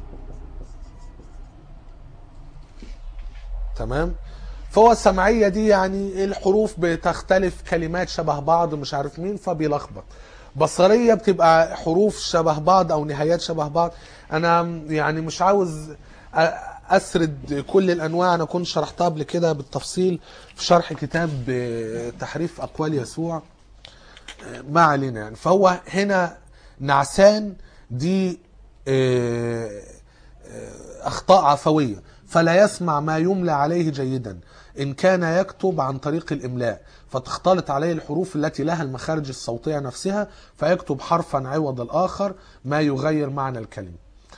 تمام فهو السمعية دي يعني الحروف بتختلف كلمات شبه بعض مش عارف مين فبيلخبط بصرية بتبقى حروف شبه بعض او نهايات شبه بعض انا يعني مش عاوز أ- اسرد كل الانواع انا كنت شرحتها قبل كده بالتفصيل في شرح كتاب آه، تحريف اقوال يسوع آه، ما علينا يعني فهو هنا نعسان دي آه، أخطاء عفوية فلا يسمع ما يملى عليه جيدا إن كان يكتب عن طريق الإملاء فتختلط عليه الحروف التي لها المخارج الصوتية نفسها فيكتب حرفا عوض الآخر ما يغير معنى الكلمة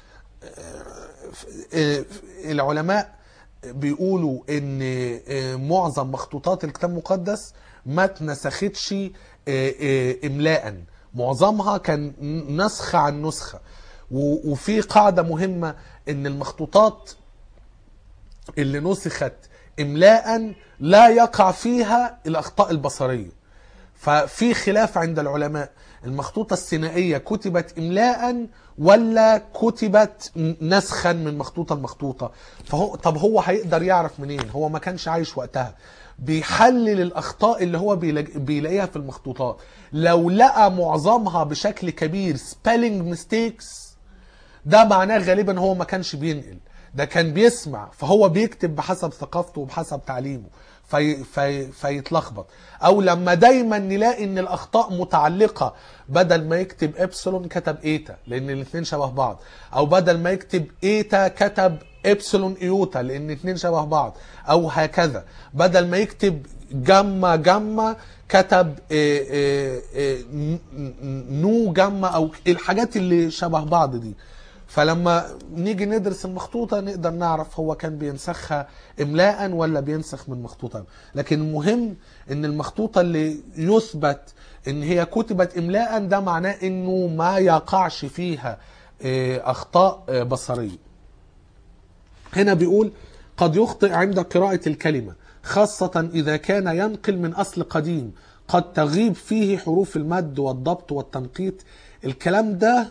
آه، العلماء بيقولوا ان آه، معظم مخطوطات الكتاب المقدس ما اتنسختش آه، آه، املاء معظمها كان نسخة عن نسخة و- وفي قاعدة مهمة ان المخطوطات اللي نسخت املاء لا يقع فيها الاخطاء البصريه ففي خلاف عند العلماء المخطوطة السينائية كتبت إملاء ولا كتبت نسخا من مخطوطة المخطوطة فهو طب هو هيقدر يعرف منين هو ما كانش عايش وقتها بيحلل الأخطاء اللي هو بيلاق- بيلاقيها في المخطوطات لو لقى معظمها بشكل كبير spelling mistakes ده معناه غالبا هو ما كانش بينقل ده كان بيسمع فهو بيكتب بحسب ثقافته وبحسب تعليمه في في فيتلخبط او لما دايما نلاقي ان الاخطاء متعلقه بدل ما يكتب ابسلون كتب ايتا لان الاثنين شبه بعض او بدل ما يكتب ايتا كتب ابسلون ايوتا لان الاثنين شبه بعض او هكذا بدل ما يكتب جاما جاما كتب إيه إيه إيه ن- ن- نو جاما او الحاجات اللي شبه بعض دي فلما نيجي ندرس المخطوطة نقدر نعرف هو كان بينسخها إملاء ولا بينسخ من مخطوطة لكن المهم إن المخطوطة اللي يثبت إن هي كتبت إملاء ده معناه إنه ما يقعش فيها آه، أخطاء آه، بصرية هنا بيقول قد يخطئ عند قراءة الكلمة خاصة إذا كان ينقل من أصل قديم قد تغيب فيه حروف المد والضبط والتنقيط الكلام ده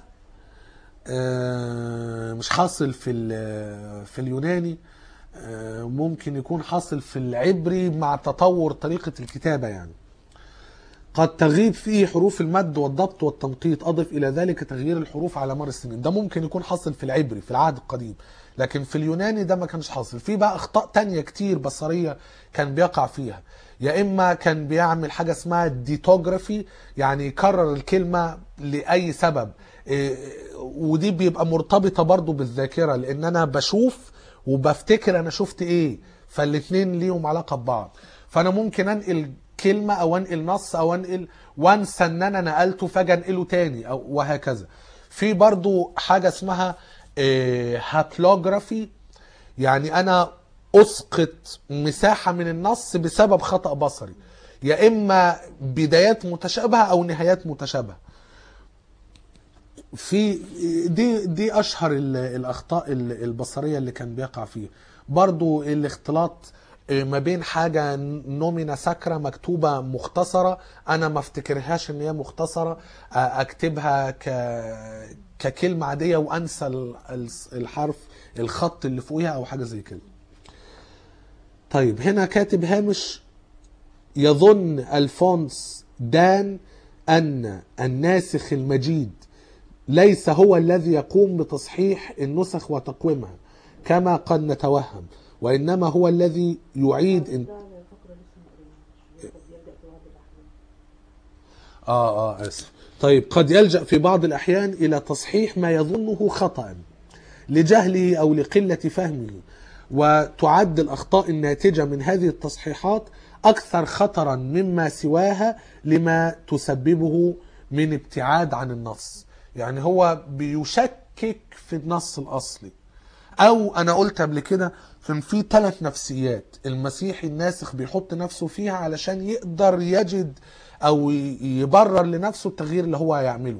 آه، مش حاصل في ال- في اليوناني آه، ممكن يكون حاصل في العبري مع تطور طريقة الكتابة يعني قد تغيب فيه حروف المد والضبط والتنقيط أضف إلى ذلك تغيير الحروف على مر السنين ده ممكن يكون حاصل في العبري في العهد القديم لكن في اليوناني ده ما كانش حاصل في بقى أخطاء تانية كتير بصرية كان بيقع فيها يا إما كان بيعمل حاجة اسمها ديتوجرافي يعني يكرر الكلمة لأي سبب إيه، ودي بيبقى مرتبطة برضو بالذاكرة لأن أنا بشوف وبفتكر أنا شفت إيه فالاتنين ليهم علاقة ببعض فأنا ممكن أنقل كلمة أو أنقل نص أو أنقل وأنسى إن أنا نقلته فجأة أنقله تاني أو وهكذا في برضو حاجة اسمها هابلوجرافي يعني أنا أسقط مساحة من النص بسبب خطأ بصري يا إما بدايات متشابهة أو نهايات متشابهة في دي دي اشهر ال- الاخطاء ال- البصريه اللي كان بيقع فيها برضو الاختلاط ما بين حاجه نومينا ساكرا مكتوبه مختصره انا ما افتكرهاش ان هي مختصره اكتبها ك ككلمه عاديه وانسى ال- ال- الحرف الخط اللي فوقيها او حاجه زي كده طيب هنا كاتب هامش يظن الفونس دان ان الناسخ المجيد ليس هو الذي يقوم بتصحيح النسخ وتقويمها كما قد نتوهم وإنما هو الذي يعيد إن... ده فقرة لسه مقرية قد يلجأ في بعض الأحيان آه آه آسف طيب قد يلجأ في بعض الأحيان إلى تصحيح ما يظنه خطأ لجهله أو لقلة فهمه وتعد الأخطاء الناتجة من هذه التصحيحات أكثر خطرا مما سواها لما تسببه من ابتعاد عن النص يعني هو بيشكك في النص الأصلي او انا قلت قبل كده كان في ثلاث نفسيات المسيحي الناسخ بيحط نفسه فيها علشان يقدر يجد او ي- يبرر لنفسه التغيير اللي هو هيعمله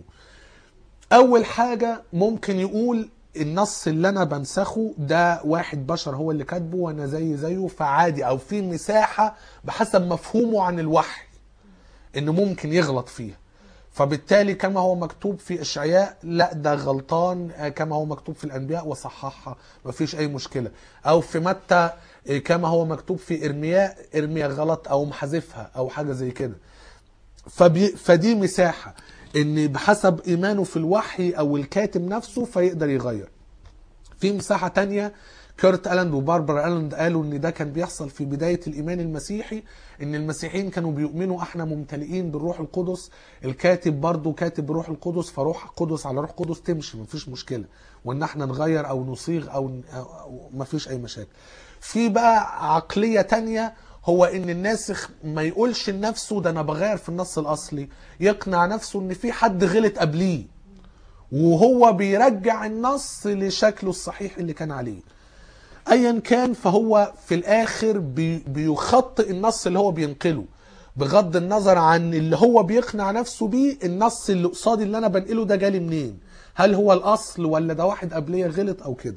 اول حاجة ممكن يقول النص اللي انا بنسخه ده واحد بشر هو اللي كاتبه وانا زي زيه فعادي او في مساحة بحسب مفهومه عن الوحي انه ممكن يغلط فيها فبالتالي كما هو مكتوب في اشعياء لا ده غلطان آه، كما هو مكتوب في الانبياء وصححها مفيش اي مشكله او في متى آه، كما هو مكتوب في ارمياء ارميا غلط او محذفها او حاجه زي كده فبي فدي مساحه ان بحسب ايمانه في الوحي او الكاتب نفسه فيقدر يغير في مساحة تانية كيرت ألاند وباربرا ألاند قالوا إن ده كان بيحصل في بداية الإيمان المسيحي إن المسيحيين كانوا بيؤمنوا إحنا ممتلئين بالروح القدس الكاتب برضه كاتب روح القدس فروح القدس على روح القدس تمشي مفيش مشكلة وإن إحنا نغير أو نصيغ أو, أو مفيش أي مشاكل في بقى عقلية تانية هو ان الناسخ ما يقولش لنفسه ده انا بغير في النص الاصلي يقنع نفسه ان في حد غلط قبليه وهو بيرجع النص لشكله الصحيح اللي كان عليه ايا كان فهو في الاخر بي بيخطئ النص اللي هو بينقله بغض النظر عن اللي هو بيقنع نفسه بيه النص اللي قصادي اللي انا بنقله ده جالي منين هل هو الاصل ولا ده واحد قبليه غلط او كده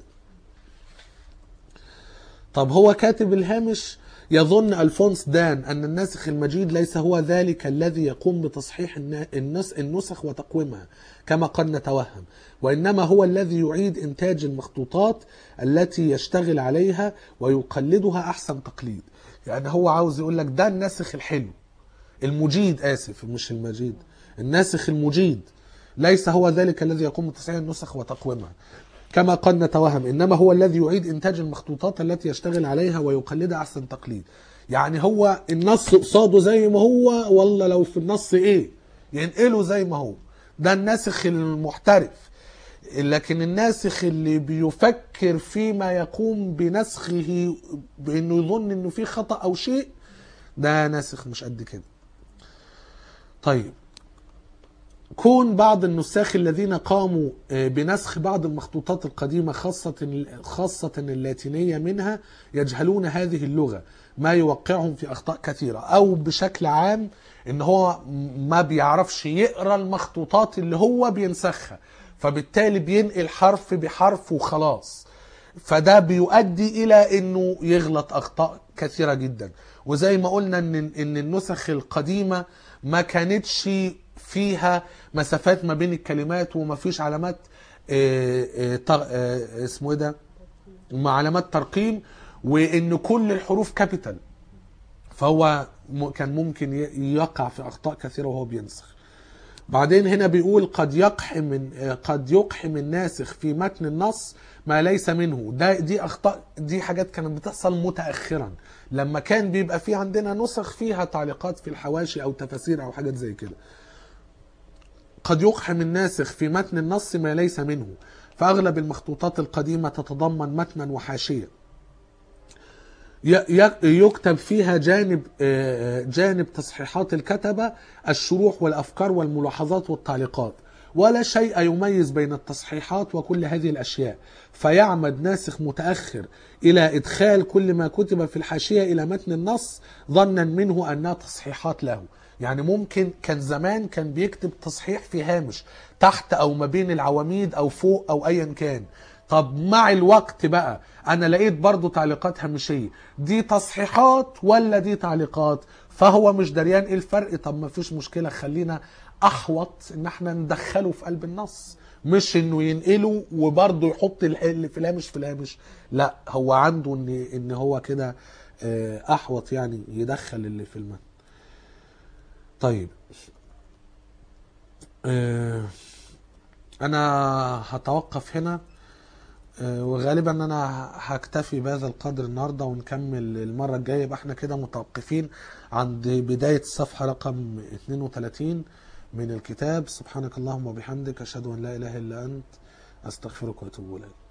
طب هو كاتب الهامش يظن ألفونس دان أن الناسخ المجيد ليس هو ذلك الذي يقوم بتصحيح النا- النس النسخ وتقويمها كما قد نتوهم وإنما هو الذي يعيد إنتاج المخطوطات التي يشتغل عليها ويقلدها أحسن تقليد يعني هو عاوز يقول لك ده الناسخ الحلو المجيد آسف مش المجيد الناسخ المجيد ليس هو ذلك الذي يقوم بتصحيح النسخ وتقويمها كما قد نتوهم انما هو الذي يعيد انتاج المخطوطات التي يشتغل عليها ويقلدها احسن تقليد يعني هو النص قصاده زي ما هو ولا لو في النص ايه ينقله زي ما هو ده الناسخ المحترف لكن الناسخ اللي بيفكر فيما يقوم بنسخه بانه يظن انه في خطأ او شيء ده ناسخ مش قد كده طيب كون بعض النساخ الذين قاموا آه، بنسخ بعض المخطوطات القديمة خاصة خاصة اللاتينية منها يجهلون هذه اللغة ما يوقعهم في أخطاء كثيرة أو بشكل عام إن هو ما بيعرفش يقرأ المخطوطات اللي هو بينسخها فبالتالي بينقل حرف بحرف وخلاص فده بيؤدي الى انه يغلط اخطاء كثيره جدا وزي ما قلنا ان ان النسخ القديمه ما كانتش فيها مسافات ما بين الكلمات وما فيش علامات آه، آه، تر- آه، اسمه ايه ده مع علامات ترقيم وان كل الحروف كابيتال فهو م- كان ممكن ي- يقع في اخطاء كثيره وهو بينسخ بعدين هنا بيقول قد يقحم قد يقحم الناسخ في متن النص ما ليس منه ده دي اخطاء دي حاجات كانت بتحصل متاخرا لما كان بيبقى في عندنا نسخ فيها تعليقات في الحواشي او تفاسير او حاجات زي كده قد يقحم الناسخ في متن النص ما ليس منه فاغلب المخطوطات القديمه تتضمن متنا وحاشيه ي- ي- يكتب فيها جانب آه، جانب تصحيحات الكتبة الشروح والأفكار والملاحظات والتعليقات ولا شيء يميز بين التصحيحات وكل هذه الأشياء فيعمد ناسخ متأخر إلى إدخال كل ما كتب في الحاشية إلى متن النص ظنا منه أنها تصحيحات له يعني ممكن كان زمان كان بيكتب تصحيح في هامش تحت أو ما بين العواميد أو فوق أو أيا كان طب مع الوقت بقى انا لقيت برضو تعليقات هامشيه دي تصحيحات ولا دي تعليقات فهو مش دريان ايه الفرق طب ما فيش مشكله خلينا احوط ان احنا ندخله في قلب النص مش انه ينقله وبرضه يحط ال- اللي في الهامش في الهامش لا هو عنده ان ان هو كده آه، احوط يعني يدخل اللي في المتن طيب آه، انا هتوقف هنا آه، وغالبا انا هكتفي بهذا القدر النهارده ونكمل المره الجايه يبقى احنا كده متوقفين عند بدايه الصفحه رقم 32 من الكتاب سبحانك اللهم وبحمدك اشهد ان لا اله الا انت استغفرك واتوب اليك